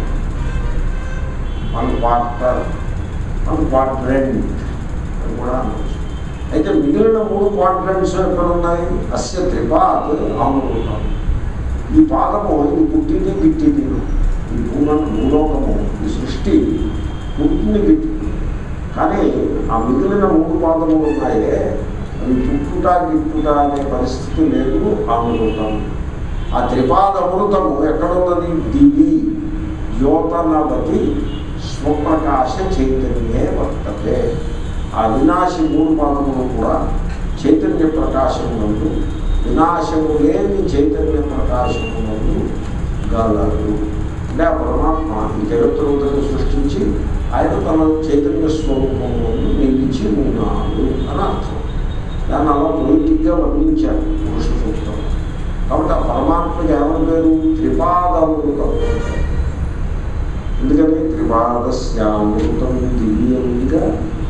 Speaker 1: one quarter one quadrant అని కూడా అనవచ్చు అయితే మిగిలిన మూడు క్వార్టరెంట్స్ ఎక్కడ ఉన్నాయి అస్య త్రిపాద్ అమృతం ఈ పాదము ఇది పుట్టింది గిట్టింది ఈ భూమ భూలోకము ఈ సృష్టి పుట్టింది గిట్టింది కానీ ఆ మిగిలిన మూడు పాదములు ఉన్నాయే అవి పుట్టుట గిట్టుట అనే పరిస్థితి లేదు అమృతం ఆ త్రిపాద అమృతము ఎక్కడున్నది దివి జ్యోతనవతి స్వప్రకాశ చైతన్యే వర్తతే ఆ వినాశి మూడు పాదములు కూడా చైతన్య ప్రకాశమునందు వినాశము లేని చైతన్య ప్రకాశమునందు గలరు అంటే ఆ పరమాత్మ ఈ జగత్తులను సృష్టించి ఆయన తన చైతన్య స్వరూపములను నిలిచి ఉన్నాడు అని అర్థం దాన్ని అలా పొలిటిక్గా వర్ణించారు పురుష సూత్రం కాబట్టి ఆ పరమాత్మకి ఏమని పేరు త్రిపాదమృతం ఎందుకని త్రిపాదస్యామృతం దివ్యంగా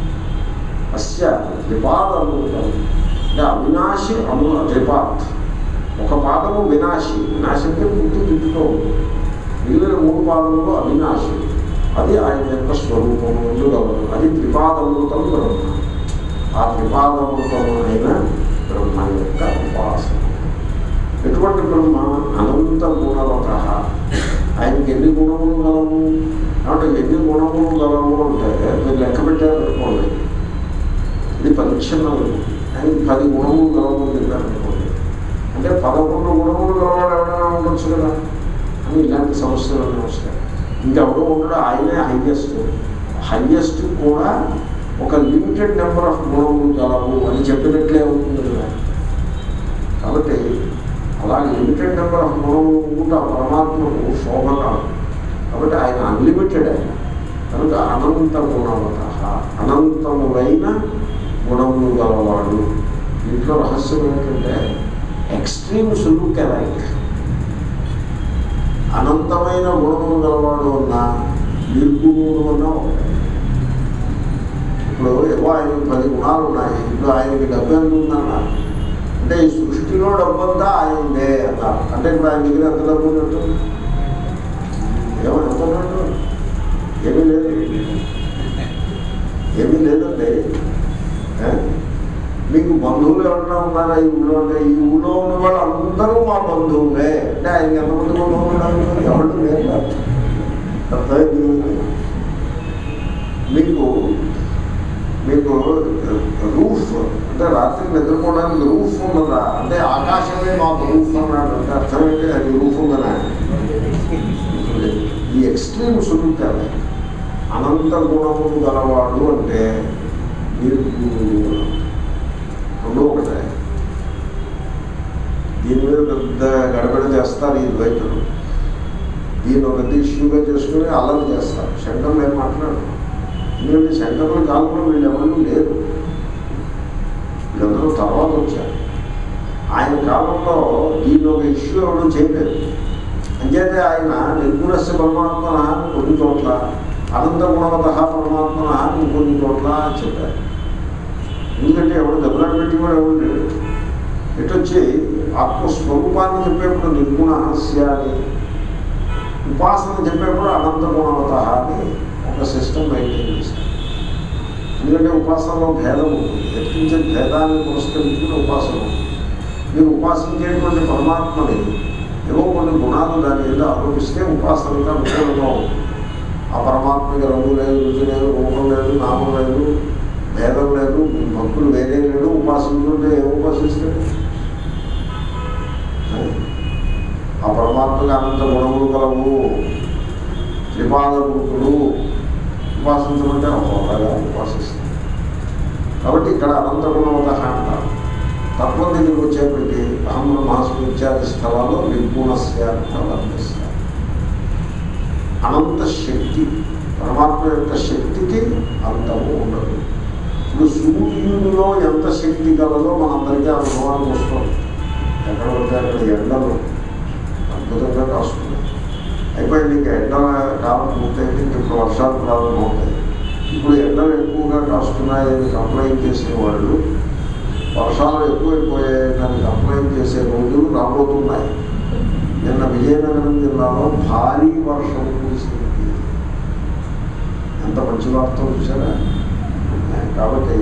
Speaker 1: అస్య త్రిపాదమృతం అంటే అవినాశి అమృ త్రిపాత్ ఒక పాదము వినాశి వినాశి అంటే పుట్టి తిట్టుతో ఉంటుంది మిగిలిన మూడు పాదములు అవినాశి అది ఆయన యొక్క స్వరూపము ముందు గలదు అది త్రిపాదమృతం బ్రహ్మ ఆ త్రిపాదమృతము అయిన బ్రహ్మ యొక్క ఉపాసన ఎటువంటి బ్రహ్మ అనంత గుణవత ఆయనకి ఎన్ని గుణములు గలవు అంటే ఎన్ని గుణములు గలవు అంటే మీరు లెక్క పెట్టారనుకోండి ఇది పరిచ్ఛిన్నము ఆయనకి పది గుణములు గలవు అని చెప్పారనుకోండి అంటే పదకొండు గుణములు గలవాడు ఎవరైనా ఉండొచ్చు కదా అని ఇలాంటి సమస్యలు వస్తాయి ఇంకెవడో ఉండడు ఆయనే హైయెస్ట్ హైయెస్ట్ కూడా ఒక లిమిటెడ్ నెంబర్ ఆఫ్ గుణములు గలవు అని చెప్పినట్లే అవుతుంది కదా కాబట్టి అలా లిమిటెడ్ నెంబర్ ఆఫ్ గుణములు ఉంటే ఆ పరమాత్మకు శోభ కాదు కాబట్టి ఆయన అన్లిమిటెడ్ ఆయన కనుక అనంత గుణవత అనంతములైన గుణములు గలవాడు దీంట్లో రహస్యం ఏంటంటే ఎక్స్ట్రీమ్ సులుక్ లైక్ అనంతమైన గుణములు గలవాడు ఉన్న నిర్గుణుడు అన్న ఒకటే ఇప్పుడు ఏవో ఆయనకి పది గుణాలు ఉన్నాయి ఇప్పుడు ఆయనకి డబ్బు ఎంత ఉందన్నా అంటే ఈ సృష్టిలో డబ్బంతా ఆయనదే అన్నారు అంటే ఇప్పుడు ఆయన దగ్గర ఎంత డబ్బు ఉన్నట్టు ఏమో ఎంత ఉన్నట్టు ఏమీ లేదు ఏమీ లేదండి ఏ? మీకు బంధువులు ఎవరైనా ఉన్నారా ఈ ఊళ్ళో అంటే ఈ ఊళ్ళో ఉన్న వాళ్ళు అందరూ మా బంధువులే అంటే ఆయనకి ఎంతమంది బంధువులు ఉన్నారు ఎవరు లేదు అర్థమైంది మీకు మీకు రూఫ్ అంటే రాత్రి నిద్రపోవడానికి రూఫ్ ఉన్నదా అంటే ఆకాశమే మాకు రూఫ్ అన్నాడు అంటే అర్థమైతే అది రూఫ్ ఉందనా ఈ ఎక్స్ట్రీమ్ సులుతారు అనంత గుణములు గలవాడు అంటే మీరు రెండు ఒకటే దీని మీద పెద్ద గడబడ చేస్తారు ఈ ద్వైతులు దీన్ని ఒక పెద్ద ఇష్యూగా చేసుకుని అల్లరి చేస్తారు శంకర్లు ఏం మాట్లాడరు ఎందుకంటే శంకర్ల కాలంలో వీళ్ళు ఎవరు లేరు వీళ్ళందరూ తర్వాత వచ్చారు ఆయన కాలంలో దీన్ని ఒక ఇష్యూ ఎవరు చేయలేదు అంచేతే ఆయన నిర్గుణస్య పరమాత్మ కొన్ని చోట్ల అనంత గుణవత పరమాత్మ అని ఇంకొన్ని చోట్ల చెప్పారు ఎందుకంటే ఎవడు దెబ్బలాట పెట్టేవాడు ఎవడు లేడు ఎటొచ్చి ఆత్మస్వరూపాన్ని చెప్పేప్పుడు నిర్గుణ హాస్య అని ఉపాసన చెప్పేప్పుడు అనంత గుణవత అని ఒక సిస్టమ్ మెయింటైన్ చేశారు ఎందుకంటే ఉపాసనలో భేదం ఉంటుంది ఎత్తించే భేదాన్ని పురస్కరించుకుని ఉపాసన ఉంటుంది మీరు ఉపాసించేటువంటి పరమాత్మని ఏవో కొన్ని గుణాలు దాని మీద ఆరోపిస్తే ఉపాసనగా అనుకూలంగా ఉంటుంది ఆ పరమాత్మకి రంగు లేదు రుచి లేదు రూపం లేదు నామం లేదు భేదం లేదు భక్తులు వేరే లేడు ఉపాసించుకుంటే ఏం ఉపాసిస్తాడు ఆ పరమాత్మకి అనంత గుణములు కలవు త్రిపాదముఖుడు ఉపాసించమంటే అలాగా ఉపాసిస్తాం కాబట్టి ఇక్కడ అనంత గుణవత అంటారు తత్వం దగ్గరికి వచ్చేప్పటికీ అహం బ్రహ్మాస్మి ఇత్యాది స్థలాల్లో నిర్గుణస్య వర్తిస్తారు అనంత శక్తి పరమాత్మ యొక్క శక్తికి అంతము ఉండదు ఇప్పుడు సూర్యుడిలో ఎంత శక్తి కలదో మనందరికీ అనుభవానికి వస్తుంది ఎక్కడ పడితే అక్కడ ఎండలు అద్భుతంగా కాస్తున్నాయి అయిపోయింది ఇంకా ఎండల కాలం పూర్తయింది ఇంక ఇప్పుడు వర్షాలు ప్రారంభమవుతాయి ఇప్పుడు ఎండలు ఎక్కువగా కాస్తున్నాయని కంప్లైంట్ చేసే వాళ్ళు వర్షాలు ఎక్కువైపోయాయని కంప్లైంట్ చేసే రోజులు రాబోతున్నాయి నిన్న విజయనగరం జిల్లాలో భారీ వర్షం కురిసింది ఎంత మంచి వార్త చూసారా కాబట్టి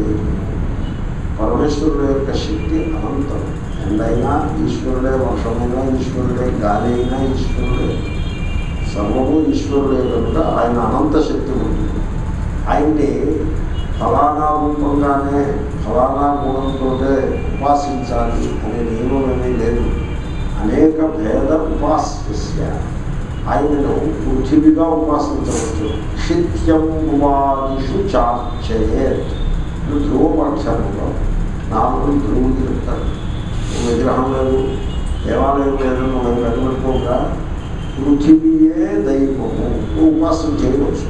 Speaker 1: పరమేశ్వరుడు యొక్క శక్తి అనంతం ఎండైనా ఈశ్వరుడే వర్షమైనా ఈశ్వరుడే గాలి అయినా ఈశ్వరుడే సర్వము ఈశ్వరుడే కనుక ఆయన అనంత శక్తి ఉంటుంది ఆయన్ని ఫలానా రూపంగానే ఫలానా గుణంతోనే ఉపాసించాలి అనే నియమం ఏమీ లేదు అనేక భేద ఉపాస్య ఆయనను పృథివిగా ఉపాసించవచ్చు క్షిత్యం వాదిషు చార్చయేత్ ఇప్పుడు ధ్రువపక్షంలో నాలుగు ధ్రువులు చెప్తారు నువ్వు విగ్రహం లేదు దేవాలయం లేదు నువ్వు కనిపెట్టుకోగా పృథివీయే దైవము నువ్వు ఉపాసన చేయవచ్చు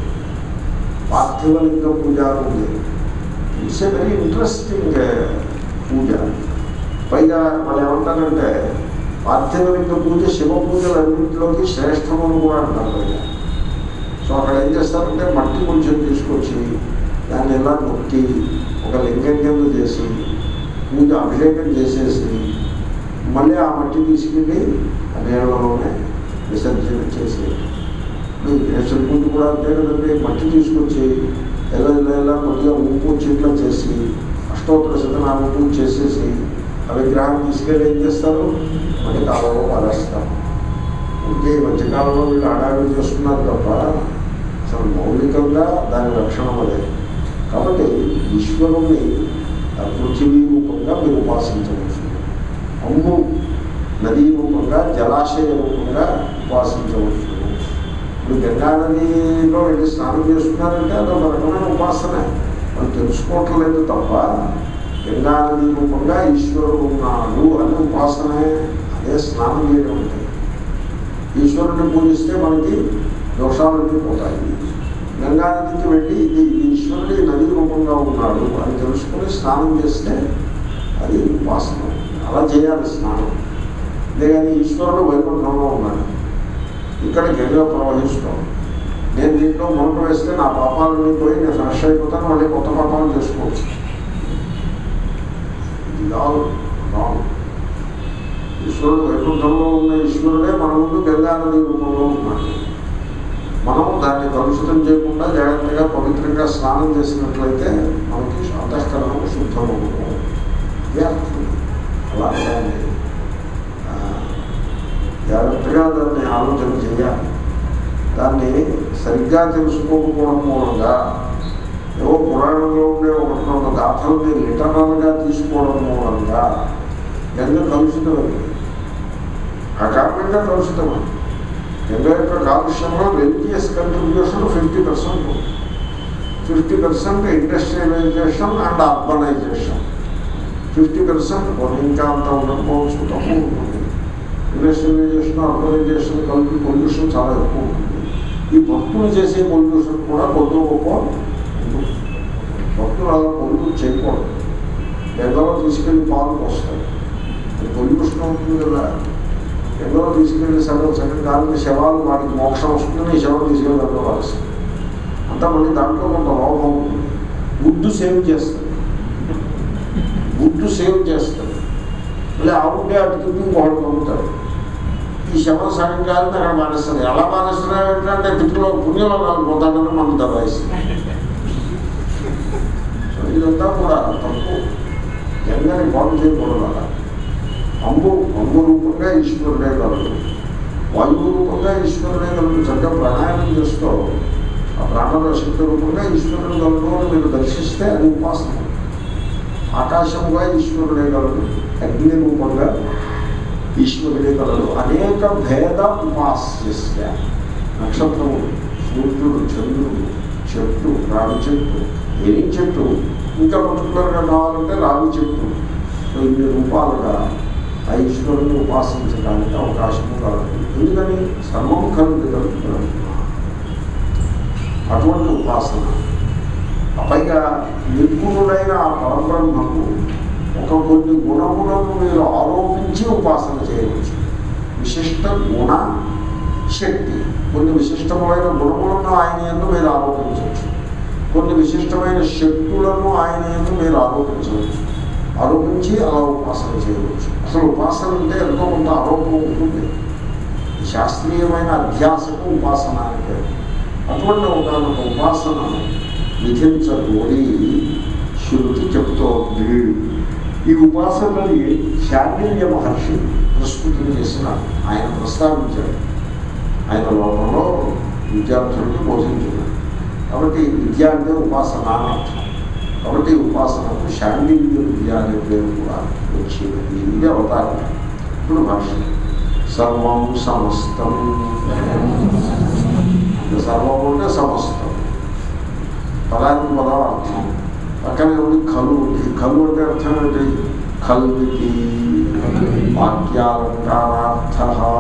Speaker 1: పార్థివలింగ పూజ ఉంది it's a very interesting puja పైగా వాళ్ళు ఏమంటారంటే పార్థివలింగ పూజ శివ పూజలన్నింటిలోకి శ్రేష్టమని కూడా అంటారు పైగా సో అక్కడ ఏం చేస్తారంటే మట్టి కొంచెం తీసుకొచ్చి దాన్ని ఇలా నొక్కి ఒక లింగం కింద చేసి పూజ అభిషేకం చేసేసి మళ్ళీ ఆ మట్టి తీసుకెళ్ళి ఆ నీళ్ళలోనే విసర్జన చేసి విఘ్నేశ్వర పూజ కూడా అంతే కదండి మట్టి తీసుకొచ్చి ఎలా ఇలా ఇలా కొద్దిగా ఉప్పు చెట్ల చేసి అష్టోత్తర శతనామ పూజ చేసేసి ఆ విగ్రహాన్ని తీసుకెళ్ళి ఏం చేస్తారు మళ్ళీ కాలంలో పారేస్తారు ఇంకే ఈ మధ్యకాలంలో వీళ్ళు ఆడావిడి చేస్తున్నారు తప్ప అసలు మౌలికంగా దాని లక్షణం అదే కాబట్టి ఈశ్వరుణ్ణి ఆ పృథివీ రూపంగా మీరు ఉపాసించవచ్చు అమ్ము నదీ రూపంగా జలాశయ రూపంగా ఉపాసించవచ్చు ఇప్పుడు గంగా నదిలో వెళ్ళి స్నానం చేస్తున్నారంటే అదొక రకమైన ఉపాసన వాళ్ళు తెలుసుకోవట్లేదు తప్ప గంగా నది రూపంగా ఈశ్వరుడు ఉన్నాడు అని ఉపాసనే అదే స్నానం చేయడం అంటే ఈశ్వరుడిని పూజిస్తే మనకి దోషాలన్నీ పోతాయి గంగా నదికి వెళ్ళి ఇది ఇది ఈశ్వరుడి నది రూపంగా ఉన్నాడు అని తెలుసుకొని స్నానం చేస్తే అది ఉపాసన అలా చేయాలి స్నానం అంతేగాని ఈశ్వరుడు వైకుంఠంలో ఉన్నాడు ఇక్కడ గంగా ప్రవహిస్తాం నేను దీంట్లో మునక వేస్తే నా పాపాలని పోయి నేను ఫ్రెష్ అయిపోతాను మళ్ళీ కొత్త పాపాలు చేసుకోవచ్చు ఇది కాదు రాంగ్ ఈశ్వరుడు వైకుంఠంలో ఉన్న ఈశ్వరుడే మన ముందు గంగా నది రూపంలో ఉన్నాడు మనం దాన్ని కలుషితం చేయకుండా జాగ్రత్తగా పవిత్రంగా స్నానం చేసినట్లయితే మనకి అంతఃకరణం శుద్ధమవుతుంది అలాగే ఆ, జాగ్రత్తగా దాన్ని ఆలోచన చేయాలి దాన్ని సరిగ్గా తెలుసుకోకపోవడం మూలంగా ఏవో పురాణంలో ఉండే ఒకటి రెండు గాథల్ని లిటరల్గా తీసుకోవడం మూలంగా గంగ కలుషితమైంది ఆ కారణంగా కలుషితమైంది గంగ యొక్క కాలుష్యంలో religious contribution fifty percent fifty percent industrialization and urbanization fifty percent ఇంకా అంత ఉండకపోవచ్చు తక్కువ ఉంటుంది ఇండస్ట్రియలైజేషన్ అర్బనైజేషన్ కలిపి పొల్యూషన్ చాలా ఎక్కువ ఉంటుంది ఈ భక్తులు చేసే పొల్యూషన్ కూడా కొద్ది గొప్ప ఉంటుంది. భక్తులు అలా పొల్యూట్ చేయకూడదు ఎందరో తీసుకెళ్ళి పాలు పోస్తారు పొల్యూషన్ ఉంటుంది కదా ఎందరో తీసుకెళ్ళి సగం సగం కాలంలో శవాలు వాడికి మోక్షం వస్తుందని ఈ శవం తీసుకెళ్ళి అందులో వారేస్తారు అంతా మళ్ళీ దాంట్లో కొంత లోపం ఉంటుంది వుడ్ సేవ్ చేస్తుంది వుడ్ సేవ్ చేస్తుంది మళ్ళీ ఆ వుడ్డే అటు తిప్పి ఇంకొకటి పంపుతాడు ఈ శవం సగం కాలింది అక్కడ మానేస్తుంది ఎలా మానేస్తున్నావు ఏంటంటే తిప్పులో పుణ్యంలో కాలిపోతాడని మనం దబాయిస్తుంది సో ఇదంతా కూడా తప్పు జంగని పాటు చేయకూడదు అలా అంబు అంబు రూపంగా ఈశ్వరుడే కలదు వాయువు రూపంగా ఈశ్వరుడే కలదు చక్కగా ప్రాణాయామం చేస్తూ ఆ ప్రాణంలో శక్తి రూపంగా ఈశ్వరుడు కలదు అని మీరు దర్శిస్తే అది ఉపాసన ఆకాశముగా ఈశ్వరుడే కలదు అగ్ని రూపంగా ఈశ్వరుడే కలదు అనేక భేద ఉపాస్యస్య నక్షత్రము సూర్యుడు చంద్రుడు చెట్టు రావి చెట్టు ఏం చెట్టు ఇంకా పర్టికులర్గా కావాలంటే రావి చెట్టు సో ఇన్ని రూపాలుగా ఆ ఈశ్వరుని ఉపాసించడానికి అవకాశం కలదు ఎందుకని సర్వం కలుగుతారు అటువంటి ఉపాసన ఆ పైగా నిర్గుణుడైన ఆ పరబ్రహ్మకు ఒక కొన్ని గుణములను మీరు ఆరోపించి ఉపాసన చేయవచ్చు విశిష్ట గుణ శక్తి కొన్ని విశిష్టమైన గుణములను ఆయన ఎందు మీరు ఆరోపించవచ్చు కొన్ని విశిష్టమైన శక్తులను ఆయన ఎందు మీరు ఆరోపించవచ్చు ఆరోపించి అలా ఉపాసన చేయవచ్చు అసలు ఉపాసన అంటే ఎంతో కొంత ఆరోపణ ఉంటుంది శాస్త్రీయమైన అధ్యాసకు ఉపాసన అంటే అటువంటి ఒక ఉపాసనను విధించబోడి శృతి చెప్తోంది ఈ ఉపాసనని శాండిల్య మహర్షి ప్రస్తుతం చేసిన ఆయన ప్రస్తావించాడు ఆయన లోకంలో విద్యార్థులకు బోధించాడు కాబట్టి విద్య అంటే ఉపాసన అని అర్థం కాబట్టి ఉపాసనకు శాండిల్య విద్య అనే పేరు కూడా వచ్చినది ఇది అవతారం ఇప్పుడు భాష సర్వం సమస్తం సర్వం అంటే సమస్తం పదానికి పదం అర్థం పక్కనే ఉంది కలు ఉంది కలు అంటే అర్థం ఏంటి కల్వితి వాక్యాలంకారార్థ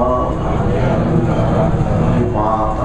Speaker 1: నిపాత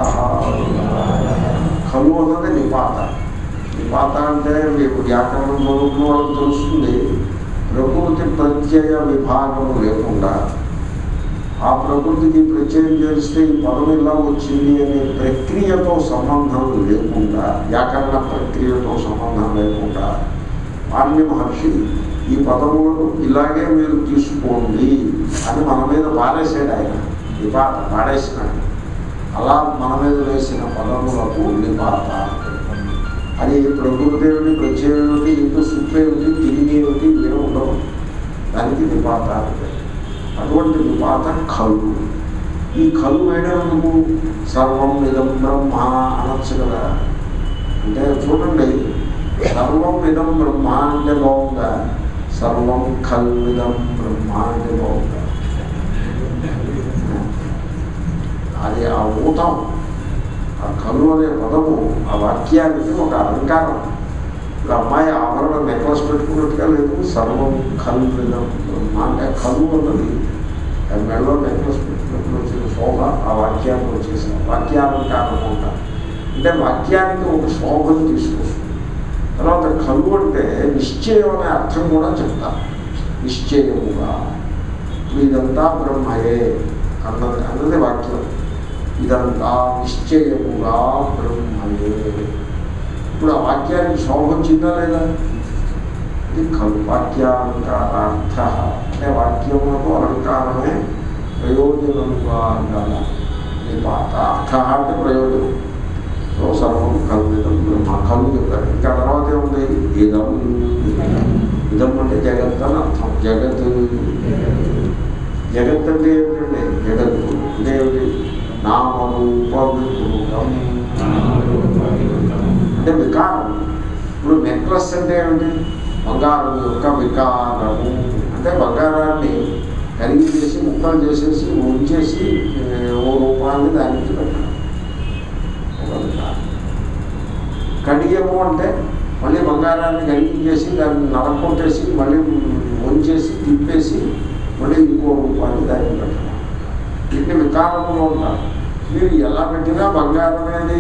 Speaker 1: కలు అన్నది నిపాత నిపాత అంటే మీకు వ్యాకరణం చదువుకున్న వాళ్ళకి తెలుస్తుంది ప్రకృతి ప్రత్యయ విభాగం లేకుండా ఆ ప్రకృతికి ప్రత్యయం చేస్తే ఈ పదం ఇలా వచ్చింది అనే ప్రక్రియతో సంబంధం లేకుండా వ్యాకరణ ప్రక్రియతో సంబంధం లేకుండా పాణ్య మహర్షి ఈ పదములను ఇలాగే మీరు తీసుకోండి అని మన మీద పారేసాడు ఆయన నిపాత పాడేసినాడు అలా మన మీద వేసిన పదములకు నిపాత అది ప్రకృతి ఏమిటి ప్రత్యయం ఏమిటి ఇంట్లో సుప్పు ఏమిటి తిరిగి ఏమిటి ఇవే ఉండవు దానికి నిపాత అంటే అటువంటి నిపాత కలు ఈ కలు వేయడానికి సర్వం ఇదం బ్రహ్మ అనొచ్చు కదా అంటే చూడండి సర్వం ఇదం బ్రహ్మ అంటే బాగుందా సర్వం కల్విదం బ్రహ్మ అంటే బాగుందా అది ఆ ఊతం ఆ కలు అనే పదము ఆ వాక్యానికి ఒక అలంకారం ఇప్పుడు అమ్మాయి ఆభరణ నెక్లెస్ పెట్టుకున్నట్టుగా లేదు సర్వం కల్విదం బ్రహ్మ అంటే కలు అన్నది ఆ మెడలో నెక్లెస్ పెట్టుకున్నప్పుడు వచ్చిన శోభ ఆ వాక్యానికి వచ్చేసిన వాక్యాలంకారం ఉంటారు అంటే వాక్యానికి ఒక శోభను తీసుకొస్తుంది తర్వాత కలు అంటే నిశ్చయం అనే అర్థం కూడా చెప్తారు నిశ్చయముగా ఇదంతా బ్రహ్మయే అన్నది అన్నది వాక్యం ఇదంతా నిశ్చయముగా బ్రహ్మయే ఇప్పుడు ఆ వాక్యానికి శోభ వచ్చిందా లేదా ఇది కలు వాక్యాలంకారార్థ అంటే వాక్యములకు అలంకారమే ప్రయోజనముగా గల నిపాత అర్థ అంటే ప్రయోజనం సో సర్వం కల్వితం బ్రహ్మ కలు చెప్పారు ఇంకా తర్వాత ఏముంది ఇదం ఇదం అంటే జగత్ అని అర్థం జగత్ జగత్ అంటే ఏమిటండి జగత్తు అంటే ఏమిటి నామరూప వికృతం అంటే వికారం ఇప్పుడు నెక్లెస్ అంటే ఏమిటి బంగారం యొక్క వికారము అంటే బంగారాన్ని కరిగి చేసి ముక్కలు చేసేసి ఉంచేసి ఏ, ఓ రూపాన్ని దానికి పెట్టడం ఒక వికారం కడియము అంటే మళ్ళీ బంగారాన్ని కరిగించేసి దాన్ని నరకొట్టేసి మళ్ళీ వంచేసి తిప్పేసి మళ్ళీ ఇంకో రూపాన్ని దానికి పెట్టడం వీటిని వికారంలో ఉంటారు మీరు ఎలా పెట్టినా బంగారం అనేది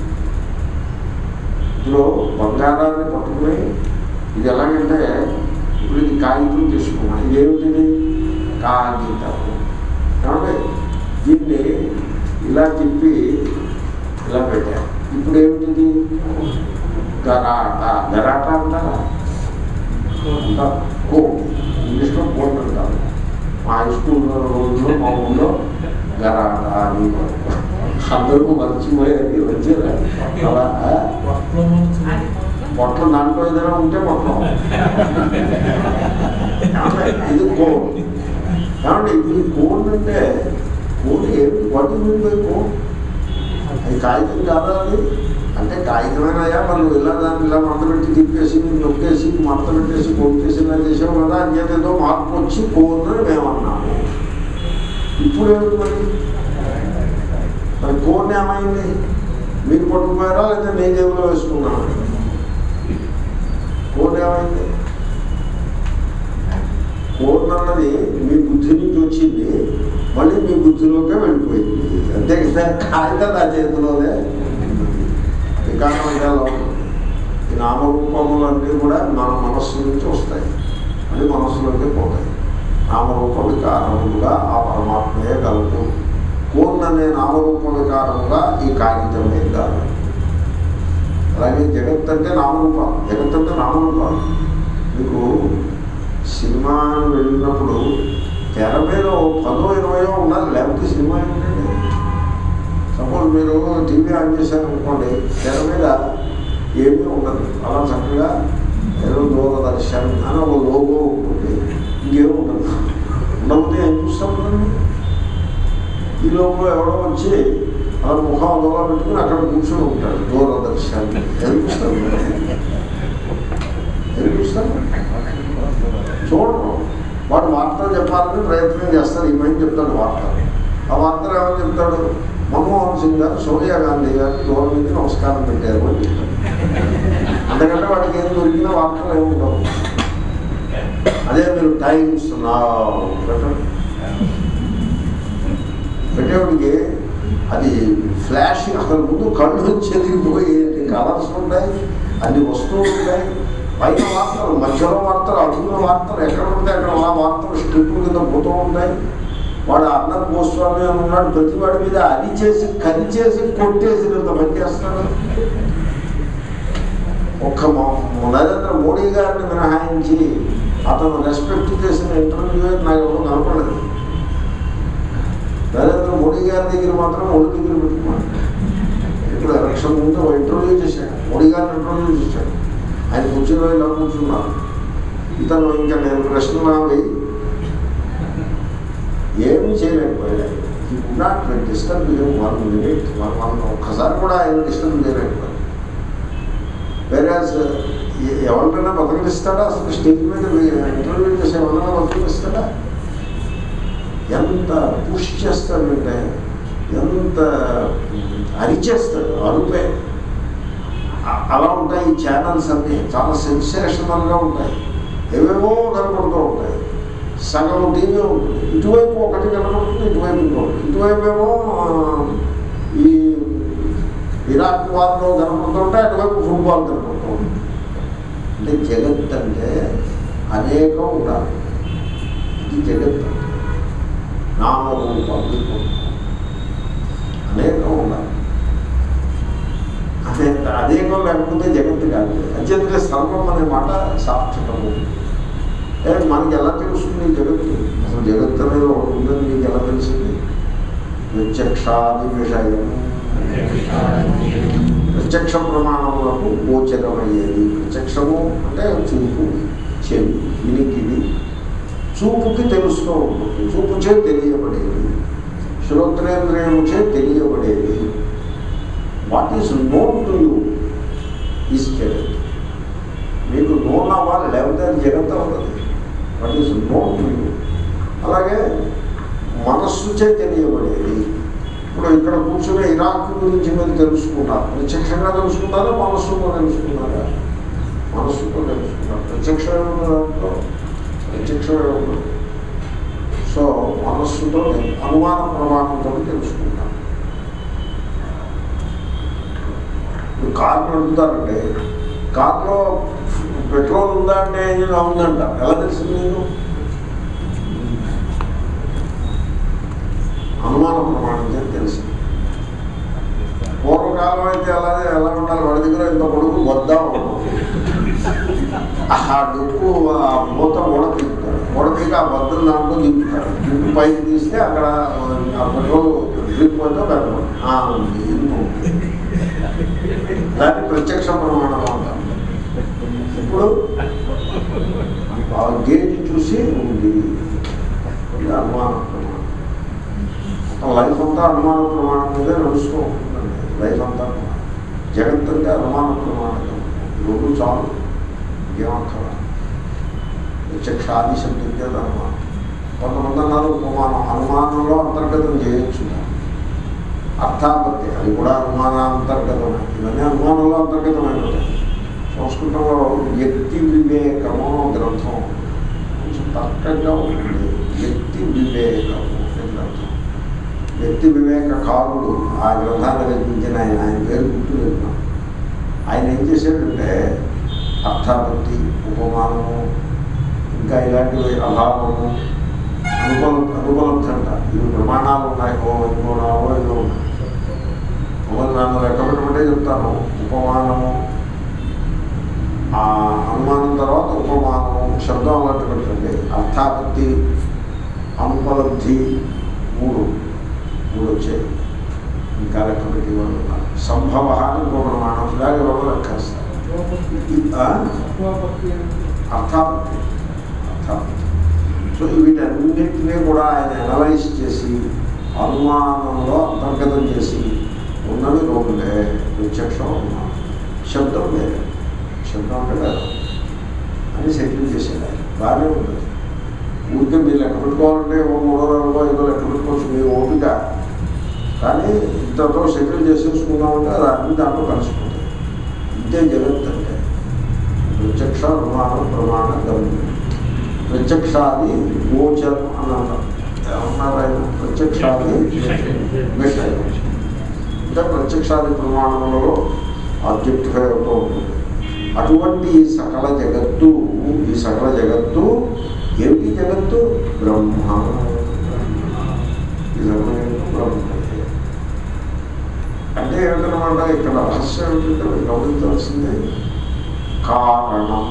Speaker 1: ఇప్పుడు బంగారాన్ని పట్టుకుని ఇది ఎలాగంటే ఇప్పుడు ఇది కాగితం తీసుకున్నాం ఇది ఏమిటిది కాగితం కాబట్టి దీన్ని ఇలా తిప్పి ఇలా పెట్టారు ఇప్పుడు ఏమిటిది గరాట గరాట అంటారా అంటారు కోట్ ఇంగ్లీష్లో కోట్ అంటారు మా హై స్కూల్లో రోజుల్లో మా ఊళ్ళో గరాట అని అందరూ మర్చిపోయేది వచ్చేదా అలా ఆ? పొట్లం దాంట్లో ఏదైనా ఉంటే పొట్లం ఏమండి? ఇది కోడ్ ఏమంటే ఇది కోడ్ అంటే కోడ్ ఏమిటి వాటి మీద కోడ్ అది కాగితం కాదా అది అంటే కాగితమేనాయా మనం ఇలా దాన్ని ఇలా మడత పెట్టి తిప్పేసి నొక్కేసి మడత పెట్టేసి కొట్టేసి ఇలా చేసాం కదా అంచేత ఏదో మార్పు వచ్చి కోడ్ని మేము అన్నాము ఇప్పుడు ఏమిటి మరి మరి కోడ్ని ఏమైంది మీరు పట్టుకుపోయారా లేదా నేను జేబులో వేసుకున్నాను కోడ్ ఏమైంది కోడ్ అన్నది మీ బుద్ధి నుంచి వచ్చింది మళ్ళీ మీ బుద్ధిలోకే వెళ్ళిపోయింది అంతే కదా కాగితం నా చేతిలోనే వికారం అంటే అలా ఉంటుంది. ఈ నామరూపములన్నీ కూడా మన మనస్సు నుంచి వస్తాయి మళ్ళీ మనస్సులోకి పోతాయి నామరూప వికారములుగా ఆ పరమాత్మయే కలదు కోన్ అనే నామరూప వికారముగా ఈ కాగితమే కాదు అలాగే జగత్ అంటే నామరూపాలు జగత్ అంటే నామరూపాలు మీకు సినిమాని వెళ్ళినప్పుడు తెర మీద ఓ పదో ఇరవయో ఉండాలి లేకపోతే సినిమా ఏంటండి సపోజ్ మీరు టీవీ ఆన్ చేశారు అనుకోండి తెర మీద ఏమీ ఉండదు అలా చక్కగా ఏదో దూరదర్శన్ అని ఒక లోగో ఉంటుంది ఇంకేమీ ఉండదు ఉండకపోతే ఏం చూస్తాం కదండి ఈ లోపల ఎవడో వచ్చి అలా ముఖం అదోలా పెట్టుకుని అక్కడ కూర్చొని ఉంటాడు దూరదర్శన్ ఏం చూస్తాం ఏం చూస్తాం చూడరు వాడు వార్తలు చెప్పాలని ప్రయత్నం చేస్తాడు ఈ పని చెప్తాడు వార్త ఆ వార్తలు ఏమని చెప్తాడు మన్మోహన్ సింగ్ గారు సోనియా గాంధీ గారికి దూరం నుంచి నమస్కారం పెట్టారు అని చెప్తాడు అంతకంటే వాడికి ఏం దొరికిన వార్తలు ఏమి ఉండవు అదే మీరు టైమ్స్ నా పెట్టండి పెట్టేవాడికి అది ఫ్లాష్ అసలు ముందు కళ్ళు చెదిరిపోయి కలర్స్ ఉంటాయి అన్ని వస్తువులు ఉంటాయి పైన వార్తలు మధ్యలో వార్తలు అడుగుల వార్తలు ఎక్కడ ఉంటే అక్కడ ఆ వార్తలు స్ట్రిప్ల కింద పోతూ ఉంటాయి వాడు అన్న గోస్వామి అని ఉన్నాడు ప్రతి వాడి మీద అది చేసి కది చేసి కొట్టేసినంత పని చేస్తాడు ఒక్క మా- నరేంద్ర మోడీ గారిని మినహాయించి అతను రెస్పెక్ట్ చేసిన ఇంటర్వ్యూ నాకు ఎవరు కనపడలేదు నరేంద్ర మోడీ గారి దగ్గర మాత్రం ఒళ్ళు దగ్గర పెట్టుకున్నాడు ఇప్పుడు ఎలక్షన్ ముందు ఒక ఇంటర్వ్యూ చేశాడు మోడీ గారిని ఇంటర్వ్యూ చేశాడు ఆయన కూర్చుని ఇలా కూర్చున్నారు ఇతను ఇంకా నేను ప్రశ్న నావి ఏమీ చేయలేకపోయాడు ఈ not disturb one minute one one ఒక్కసారి కూడా ఆయన డిస్టర్బ్ చేయలేకపోయాడు వేరే ఎవరినైనా బతకలిస్తాడా అసలు స్టేజ్ మీద ఇంటర్వ్యూ చేసే ఎవరైనా బతకలిస్తాడా ఎంత పుష్ చేస్తాడంటే ఎంత అరిచేస్తాడు అరుపే అ- అలా ఉంటాయి ఈ ఛానల్స్ అన్నీ చాలా సెన్సేషనల్గా ఉంటాయి ఏవేవో కనపడుతూ ఉంటాయి సగం టీవీ ఉంటుంది ఇటువైపు ఒకటి కనపడుతుంది ఇటువైపు ఇంకొకటి ఇటువైపు ఏమో ఆ, ఈ ఇరాక్ వార్లో కనపడుతుంటే అటువైపు ఫుట్బాల్ కనపడుతూ ఉంటుంది అంటే జగత్ అంటే అనేకం ఉండాలి ఇది జగత్ అంటే నామరూపాలు అనేకం ఉండాలి అదే అనేకం లేకపోతే జగత్తు కాదు అంచేతనే సర్వం అనే మాట సార్థకము ఏ మనకి ఎలా తెలుస్తుంది ఈ జగత్తు అసలు జగత్తు అనేది ఒకటి ఉందని మీకు ఎలా తెలిసింది ప్రత్యక్షాది విషయం ప్రత్యక్ష ప్రమాణములకు గోచరమయ్యేది ప్రత్యక్షము అంటే చూపు చెవి వినికిది చూపుకి తెలుస్తూ ఉంటుంది చూపు చే తెలియబడేది శ్రోత్రేంద్రియము చే తెలియబడేది what is known to you is జగత్ మీకు నోన్ అవ్వాలి లేకపోతే అది జగత్ అవ్వదు what is known to you అలాగే మనస్సు చే తెలియబడేది ఇప్పుడు ఇక్కడ కూర్చుని ఇరాక్ గురించి మీరు తెలుసుకున్నారు ప్రత్యక్షంగా తెలుసుకున్నారా మనస్సుతో తెలుసుకున్నారా మనస్సుతో తెలుసుకున్నారు ప్రత్యక్షం ఏముంది దాంట్లో ప్రత్యక్షం ఏముంది సో మనస్సుతో అనుమాన ప్రమాణంతో తెలుసుకుంటాం ఇప్పుడు కారు నడుపుతారంటే కార్లో పెట్రోల్ ఉందా అంటే ఇంజిన్ ఉందంట ఎలా తెలిసింది నేను అనుమాన ప్రమాణం చేసి తెలిసింది పూర్వకాలం అయితే అలాగే బద్ద ఉండదు ఆ డొక్కు ఆ మూత మూడ తీస్తాడు మూడ తీసి ఆ బద్దలు దాంట్లో దింపుతాడు దింపు పైకి తీస్తే అక్కడ ఆ పెట్రోల్ దిగిపోతే పెట్రోల్ దాన్ని ప్రత్యక్ష ప్రమాణం అంటాం ఇప్పుడు ఆ గేజ్ చూసి ఉంది ఇది అనుమాన ప్రమాణం మొత్తం లైఫ్ అంతా అనుమాన ప్రమాణం మీదే నడుస్తూ ఉంటుందండి లైఫ్ అంతా కూడా. జగత్ అంటే అనుమాన ప్రమాణం రెండు చాలు ఏమక్కల ప్రత్యక్షాది శబ్దం చేత అనుమానం కొంతమంది అన్నారు ఉపమానం అనుమానంలో అంతర్గతం చేయొచ్చు అర్థాపత్తి అది కూడా అనుమానాంతర్గతమే ఇవన్నీ అనుమానంలో అంతర్గతమైనవి సంస్కృతంలో వ్యక్తి వివేకము గ్రంథం కొంచెం తర్కంగా ఉంటుంది వ్యక్తి వివేకము అనే గ్రంథం వ్యక్తి వివేకకారుడు ఆ గ్రంథాన్ని రచించిన ఆయన ఆయన పేరు గుర్తులేదు నాకు. ఆయన ఏం చేశాడంటే అర్థాపత్తి ఉపమానము ఇంకా ఇలాంటివి అభావము అనుకూల అనుకూలత అంట ఇవి ప్రమాణాలు ఉన్నాయి ఓ ఇంకోనావో ఏదో ఉన్నాయి ఒకరు నన్ను లెక్క పెట్టమంటే చెప్తాను ఉపమానము ఆ అనుమానం తర్వాత ఉపమానము శబ్దం అలాంటి పెట్టండి అర్థాపత్తి అనుపలబ్ధి మూడు మూడు వచ్చాయి ఇంకా లెక్క పెట్టి వాళ్ళు ఉన్నారు. సంభవ అని ఇంకో ప్రమాణం ఇలాగే వాళ్ళు లెక్కేస్తారు ఆ? అర్థాపత్తి అర్థాపత్తి సో వీటన్నింటినీ కూడా ఆయన అనలైజ్ చేసి అనుమానంలో అంతర్గతం చేసి ఉన్నవి రోగులే ప్రత్యక్షం అనుమానం శబ్దం వేరే శబ్దం అంటే వేరే అని సెటిల్ చేసేది ఆయన బాగానే ఉంటుంది ఊరికే మీరు లెక్క పెట్టుకోవాలంటే ఓ మూడో నెలలో ఏదో లెక్క పెట్టుకోవచ్చు మీ ఓపిక కానీ ఇంతతో సెటిల్ చేసేసుకుందామంటే అది అన్ని దాంట్లో కలిసిపోతుంది ఇంతే జగత్ అంటే ప్రత్యక్ష అనుమానం ప్రమాణ గమ్యం ప్రత్యక్షాది గోచరం అని అంటారు ఏమన్నారు ఆయన ప్రత్యక్షాది విషయం అంటే ప్రత్యక్షాది ప్రమాణములలో ఆబ్జెక్ట్ అవుతూ ఉంటుంది అటువంటి ఈ సకల జగత్తు ఈ సకల జగత్తు ఏమిటి జగత్తు బ్రహ్మ ఈ సకల జగత్తు బ్రహ్మ అంటే ఏమిటనమాట ఇక్కడ రహస్యం ఏమిటంటే మీరు గమనించాల్సిందే కారణం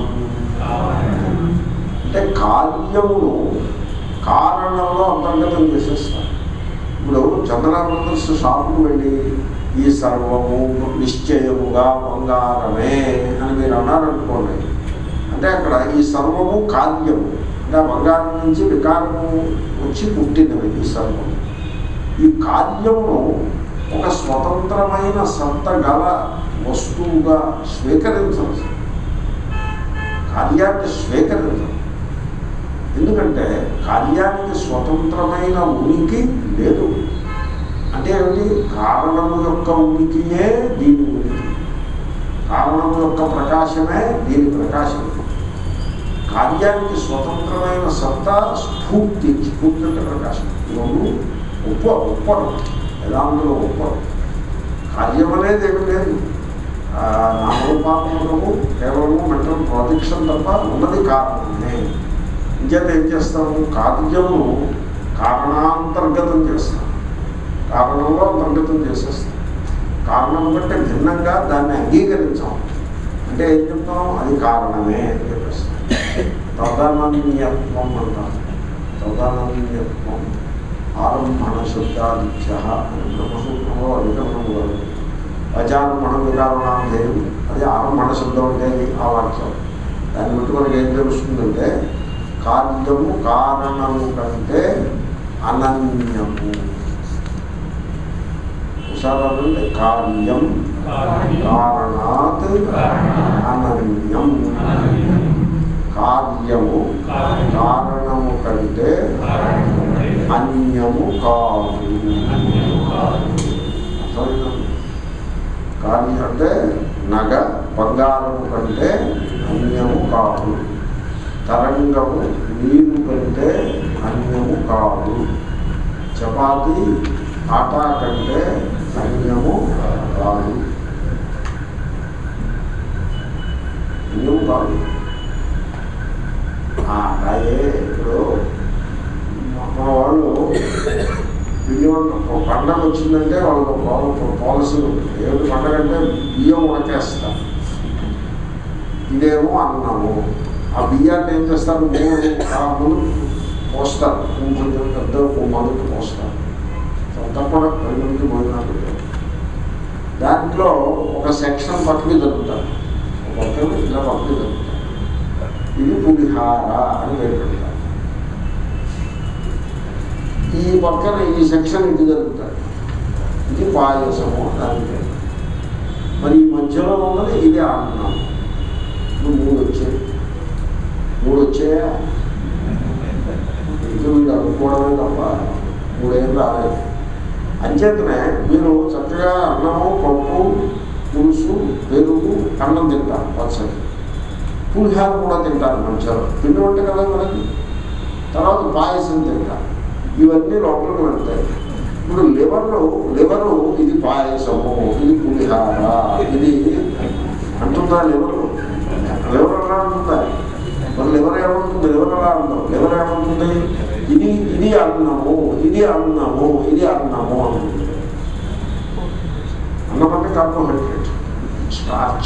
Speaker 1: అంటే కార్యమును కారణంలో అంతర్గతం చేసేస్తారు ఇప్పుడు చంద్ర బ్రదర్స్ షాపుకు వెళ్ళి ఈ సర్వము నిశ్చయముగా బంగారమే అని మీరు అన్నారనుకోండి అంటే అక్కడ ఈ సర్వము కార్యము అంటే ఆ బంగారం నుంచి వికారము వచ్చి పుట్టినవి ఈ సర్వము ఈ కార్యమును ఒక స్వతంత్రమైన సత్త గల వస్తువుగా స్వీకరించాల్సి కార్యాన్ని స్వీకరించడం ఎందుకంటే కార్యానికి స్వతంత్రమైన ఉనికి లేదు అంటే ఏమిటి కారణము యొక్క ఉనికియే దీని ఉనికి కారణము యొక్క ప్రకాశమే దీని ప్రకాశం కార్యానికి స్వతంత్రమైన సత్తా స్ఫూర్తి స్ఫూర్తి అంటే ప్రకాశం ఇవన్నీ ఉప్ప ఉప్పడం వేదాంతులు ఉప్పడం కార్యం అనేది ఏమి లేదు ఆ, నామరూపాత్మకము కేవలము మెంటల్ ప్రొజెక్షన్ తప్ప ఉన్నది కారణమే ఇంకేత ఏం చేస్తాము కార్యము కారణాంతర్గతం చేస్తాం కారణంలో అంతర్గతం చేసేస్తాం కారణం కంటే భిన్నంగా దాన్ని అంగీకరించాం అంటే ఏం చెప్తాం అది కారణమే అని చెప్పేస్తాం తదనన్యత్వం అంటారు తదనన్యత్వం ఆరంభణ శబ్దాదిత్య అని బ్రహ్మసూత్రంలో అధికరణం కూడా ఉంది. అజారంభణ వికారణాంధేయం అది ఆరంభణ శబ్దం అంటే అది ఆ వాక్యం దాన్ని బట్టి మనకి ఏం తెలుస్తుందంటే కార్యము కారణము కంటే అనన్యము ఉసారంటే కార్యం కారణాత్ అనన్యం కార్యము కారణము కంటే అన్యము కాదు అర్థమైందా? కానీ అంటే నగ బంగారము కంటే అన్యము కాదు తరంగము నీరు కంటే అన్యము కాదు చపాతి ఆటా కంటే అన్యము కాదు అన్యము కాదు ఆ ఆటాయే ఇప్పుడు మా వాళ్ళు పిండి వంట ఒక పండగ వచ్చిందంటే వాళ్ళకి ఒక పాలసీ ఉంటుంది ఏమిటి పండగ అంటే బియ్యం ఉడకేస్తారు ఇదేమో అన్నము ఆ బియ్యాన్ని ఏం చేస్తారు మూడు కాపులు పోస్తారు కొంచెం పెద్ద మొదటి పోస్తారు తప్పకుండా పది మందికి భోజనాలు పెట్టారు దాంట్లో ఒక సెక్షన్ పక్కకి జరుగుతారు ఒక పక్కన ఇలా పక్కకి జరుగుతారు ఇది పులిహార అని పేరు పెడతారు ఈ పక్కన ఈ సెక్షన్ ఇది జరుగుతాయి ఇది పాయసము దాని పేరు మరి ఈ మధ్యలో ఉన్నది ఇది అన్నం ఇప్పుడు మూడు వచ్చాయి మూడు వచ్చాయా ఇది వీడు అనుకోవడమే తప్ప మూడేం రాలేదు అంచేతనే మీరు చక్కగా అన్నము పప్పు పులుసు పెరుగు అన్నం తింటారు పచ్చడి పులిహార కూడా తింటారు మంచిగా పిండి వంట కదా మనకి తర్వాత పాయసం తింటారు ఇవన్నీ లోపలికి వెళ్తాయి ఇప్పుడు లివర్లో లివరు ఇది పాయసము ఇది పులిహార ఇది అంటుందా లివరు లివర్ ఎలా అంటుందా మరి లివర్ ఏమంటుంది లివర్ ఎలా అంటాం లివర్ ఏమంటుంది ఇది ఇది అన్నము ఇది అన్నము ఇది అన్నము అంటుంది అన్నం అంటే కార్బోహైడ్రేట్ స్టార్చ్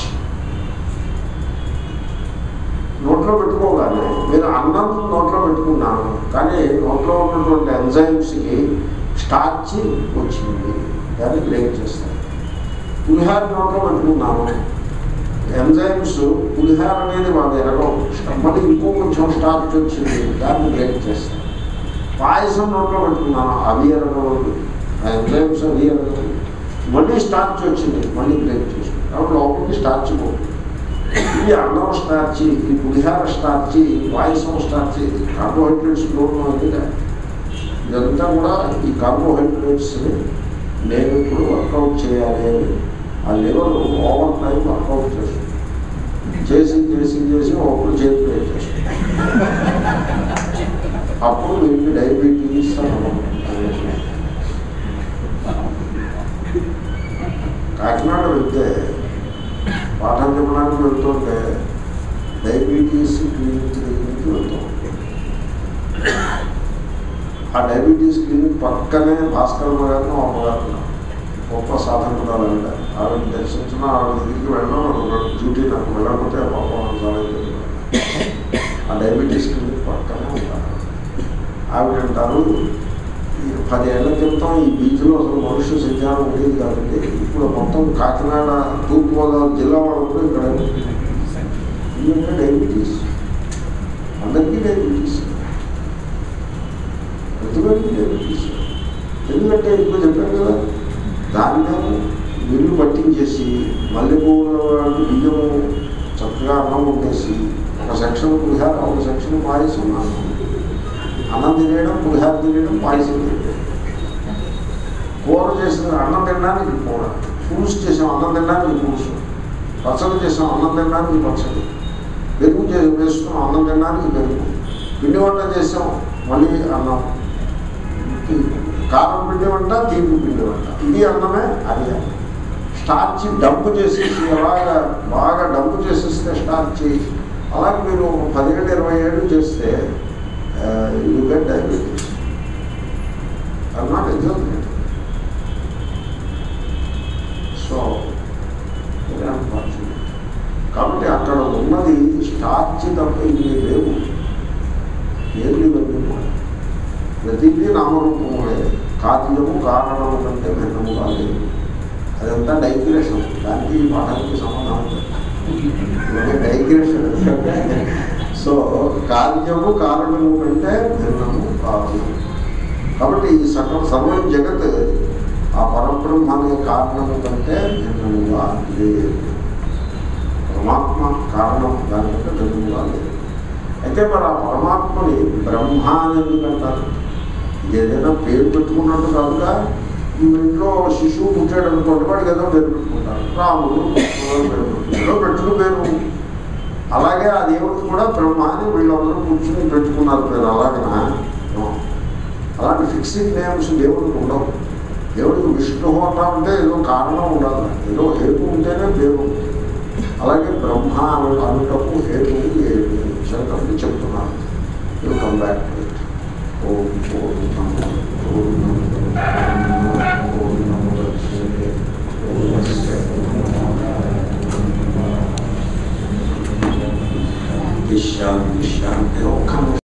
Speaker 1: నోట్లో పెట్టుకోగానే మీరు అన్నం నోట్లో పెట్టుకున్నాను కానీ నోట్లో ఉన్నటువంటి ఎంజైమ్స్కి స్టార్చ్ వచ్చింది దాన్ని బ్రేక్ చేస్తాను పులిహార నోట్లో పెట్టుకున్నాను ఎంజైమ్స్ పులిహార అనేది వాళ్ళు ఎరగవు మళ్ళీ ఇంకో కొంచెం స్టార్చ్ వచ్చింది దాన్ని బ్రేక్ చేస్తాను పాయసం నోట్లో పెట్టుకున్నాను అవి ఎరగవు ఆ ఎంజైమ్స్ అవి ఎరగవు మళ్ళీ స్టార్చ్ వచ్చింది మళ్ళీ బ్రేక్ చేసింది కాబట్టి లోపలికి స్టార్చ్ పోతుంది ఇది అన్నం స్టార్చి ఈ పులిహార స్టార్చి ఈ పాయసం స్టార్చి కార్బోహైడ్రేట్స్ లోపల ఉంది ఇదంతా కూడా ఈ కార్బోహైడ్రేట్స్ని నేను ఇప్పుడు వర్కౌట్ చేయాలి అని ఆ లెవెల్ ఓవర్ టైం వర్కౌట్ చేస్తుంది చేసి చేసి చేసి ఒకప్పుడు చేతి చేస్తుంది అప్పుడు మీకు డయాబెటీస్ కాకినాడ వెళ్తే పాఠం చెప్పడానికి వెళ్తుంటే డయాబెటీస్ క్లినిక్ క్లినిక్కి వెళ్తాం ఆ డయాబెటీస్ క్లినిక్ పక్కనే భాస్కర్ గారిని అమ్మగారు గొప్ప సాధకురాలు ఆవిడ ఆవిడ దర్శించిన ఆవిడ దగ్గరికి వెళ్ళడం డ్యూటీ నాకు వెళ్ళకపోతే పాపం చాలా ఇబ్బంది పడ్డాను. ఆ డయాబెటీస్ క్లినిక్ పక్కనే ఉంటారు ఆవిడ అంటారు ఈ పదేళ్ల క్రితం ఈ బీచ్లో అసలు మనుష్య సంచారం ఉండేది కాబట్టి ఇప్పుడు మొత్తం కాకినాడ తూర్పుగోదావరి జిల్లా వాళ్ళకు ఇక్కడ ఎందుకంటే డయాబెటీస్ అందరికీ డయాబెటీస్ ప్రతివాడికి డయాబెటీస్ ఎందుకంటే ఇప్పుడు చెప్పాను కదా ధాన్యం మిల్లు పట్టించేసి మల్లెపూల బియ్యము చక్కగా అన్నం ఉండేసి ఒక సెక్షన్ పులిహార ఒక సెక్షన్ పాయసం అన్నం అన్నం తినేయడం పులిహార తినేయడం పాయసం తినేయడం కూర చేసిన అన్నం తినడానికి కూర పులుసు చేసాం అన్నం తినడానికి పులుసు పచ్చడి చేసాం అన్నం తినడానికి పచ్చడి పెరుగు చేసి వేస్తున్నాం అన్నం తినడానికి పెరుగు పిండి వంట చేసాం మళ్ళీ అన్నం కారం పిండి వంట తీపి పిండి వంట ఇది అన్నమే అది అన్నం స్టార్చ్ డంప్ చేసేసి అలాగా బాగా డంప్ చేసేస్తే స్టార్చ్ అలాగే మీరు ఒక పదిహేడు ఇరవై ఏళ్ళు చేస్తే you get diabetes I not examinate so కాబట్టి అక్కడ ఉన్నది స్టార్చ్ తప్ప ఇవి లేవు ఏది ఇవన్నీ కూడా ప్రతిదీ నామరూపములే కార్యము కారణము కంటే భిన్నము కాలేదు అదంతా డైగ్రేషన్ దానికి ఈ పాఠానికి సంబంధం లేదు డైగ్రేషన్ సో కార్యము కారణము కంటే భిన్నము కాదు కాబట్టి ఈ సకల సర్వం జగత్ ఆ పరబ్రహ్మ అనే కారణము కంటే భిన్నముగా లేదు పరమాత్మ కారణం దానికంటే భిన్నముగా లేదు అయితే మరి ఆ పరమాత్మని బ్రహ్మ అని ఎందుకు అంటారు ఇది ఏదైనా పేరు పెట్టుకున్నట్టు కాదుగా ఈ ఇంట్లో శిశువు పుట్టాడు అనుకోండి వాడికి ఏదో పేరు పెట్టుకుంటారు రాముడు కృష్ణుడు పేరు పెట్టుకుంటారు ఏదో పెట్టుకుని పేరు అలాగే ఆ దేవుడికి కూడా బ్రహ్మ అని వీళ్ళందరూ కూర్చుని పెట్టుకున్నారు పేరు అలాగనా No. అలాంటి ఫిక్స్డ్ నేమ్స్ దేవుడికి ఉండవు దేవుడికి విష్ణు అంటే ఏదో కారణం ఉండాలి ఏదో హేతు ఉంటేనే పేరు అలాగే బ్రహ్మ అను అనుటకు హేతు ఏమి శంకరుడు చెప్తున్నారు you come back to it ఓం పూర్ణమద పూర్ణమద పూర్ణముదచ్యతే పూర్ణస్య పూర్ణమాదాయ పూర్ణమేవాశిష్యతే శాంతి శాంతి ఒక్క నిమిషం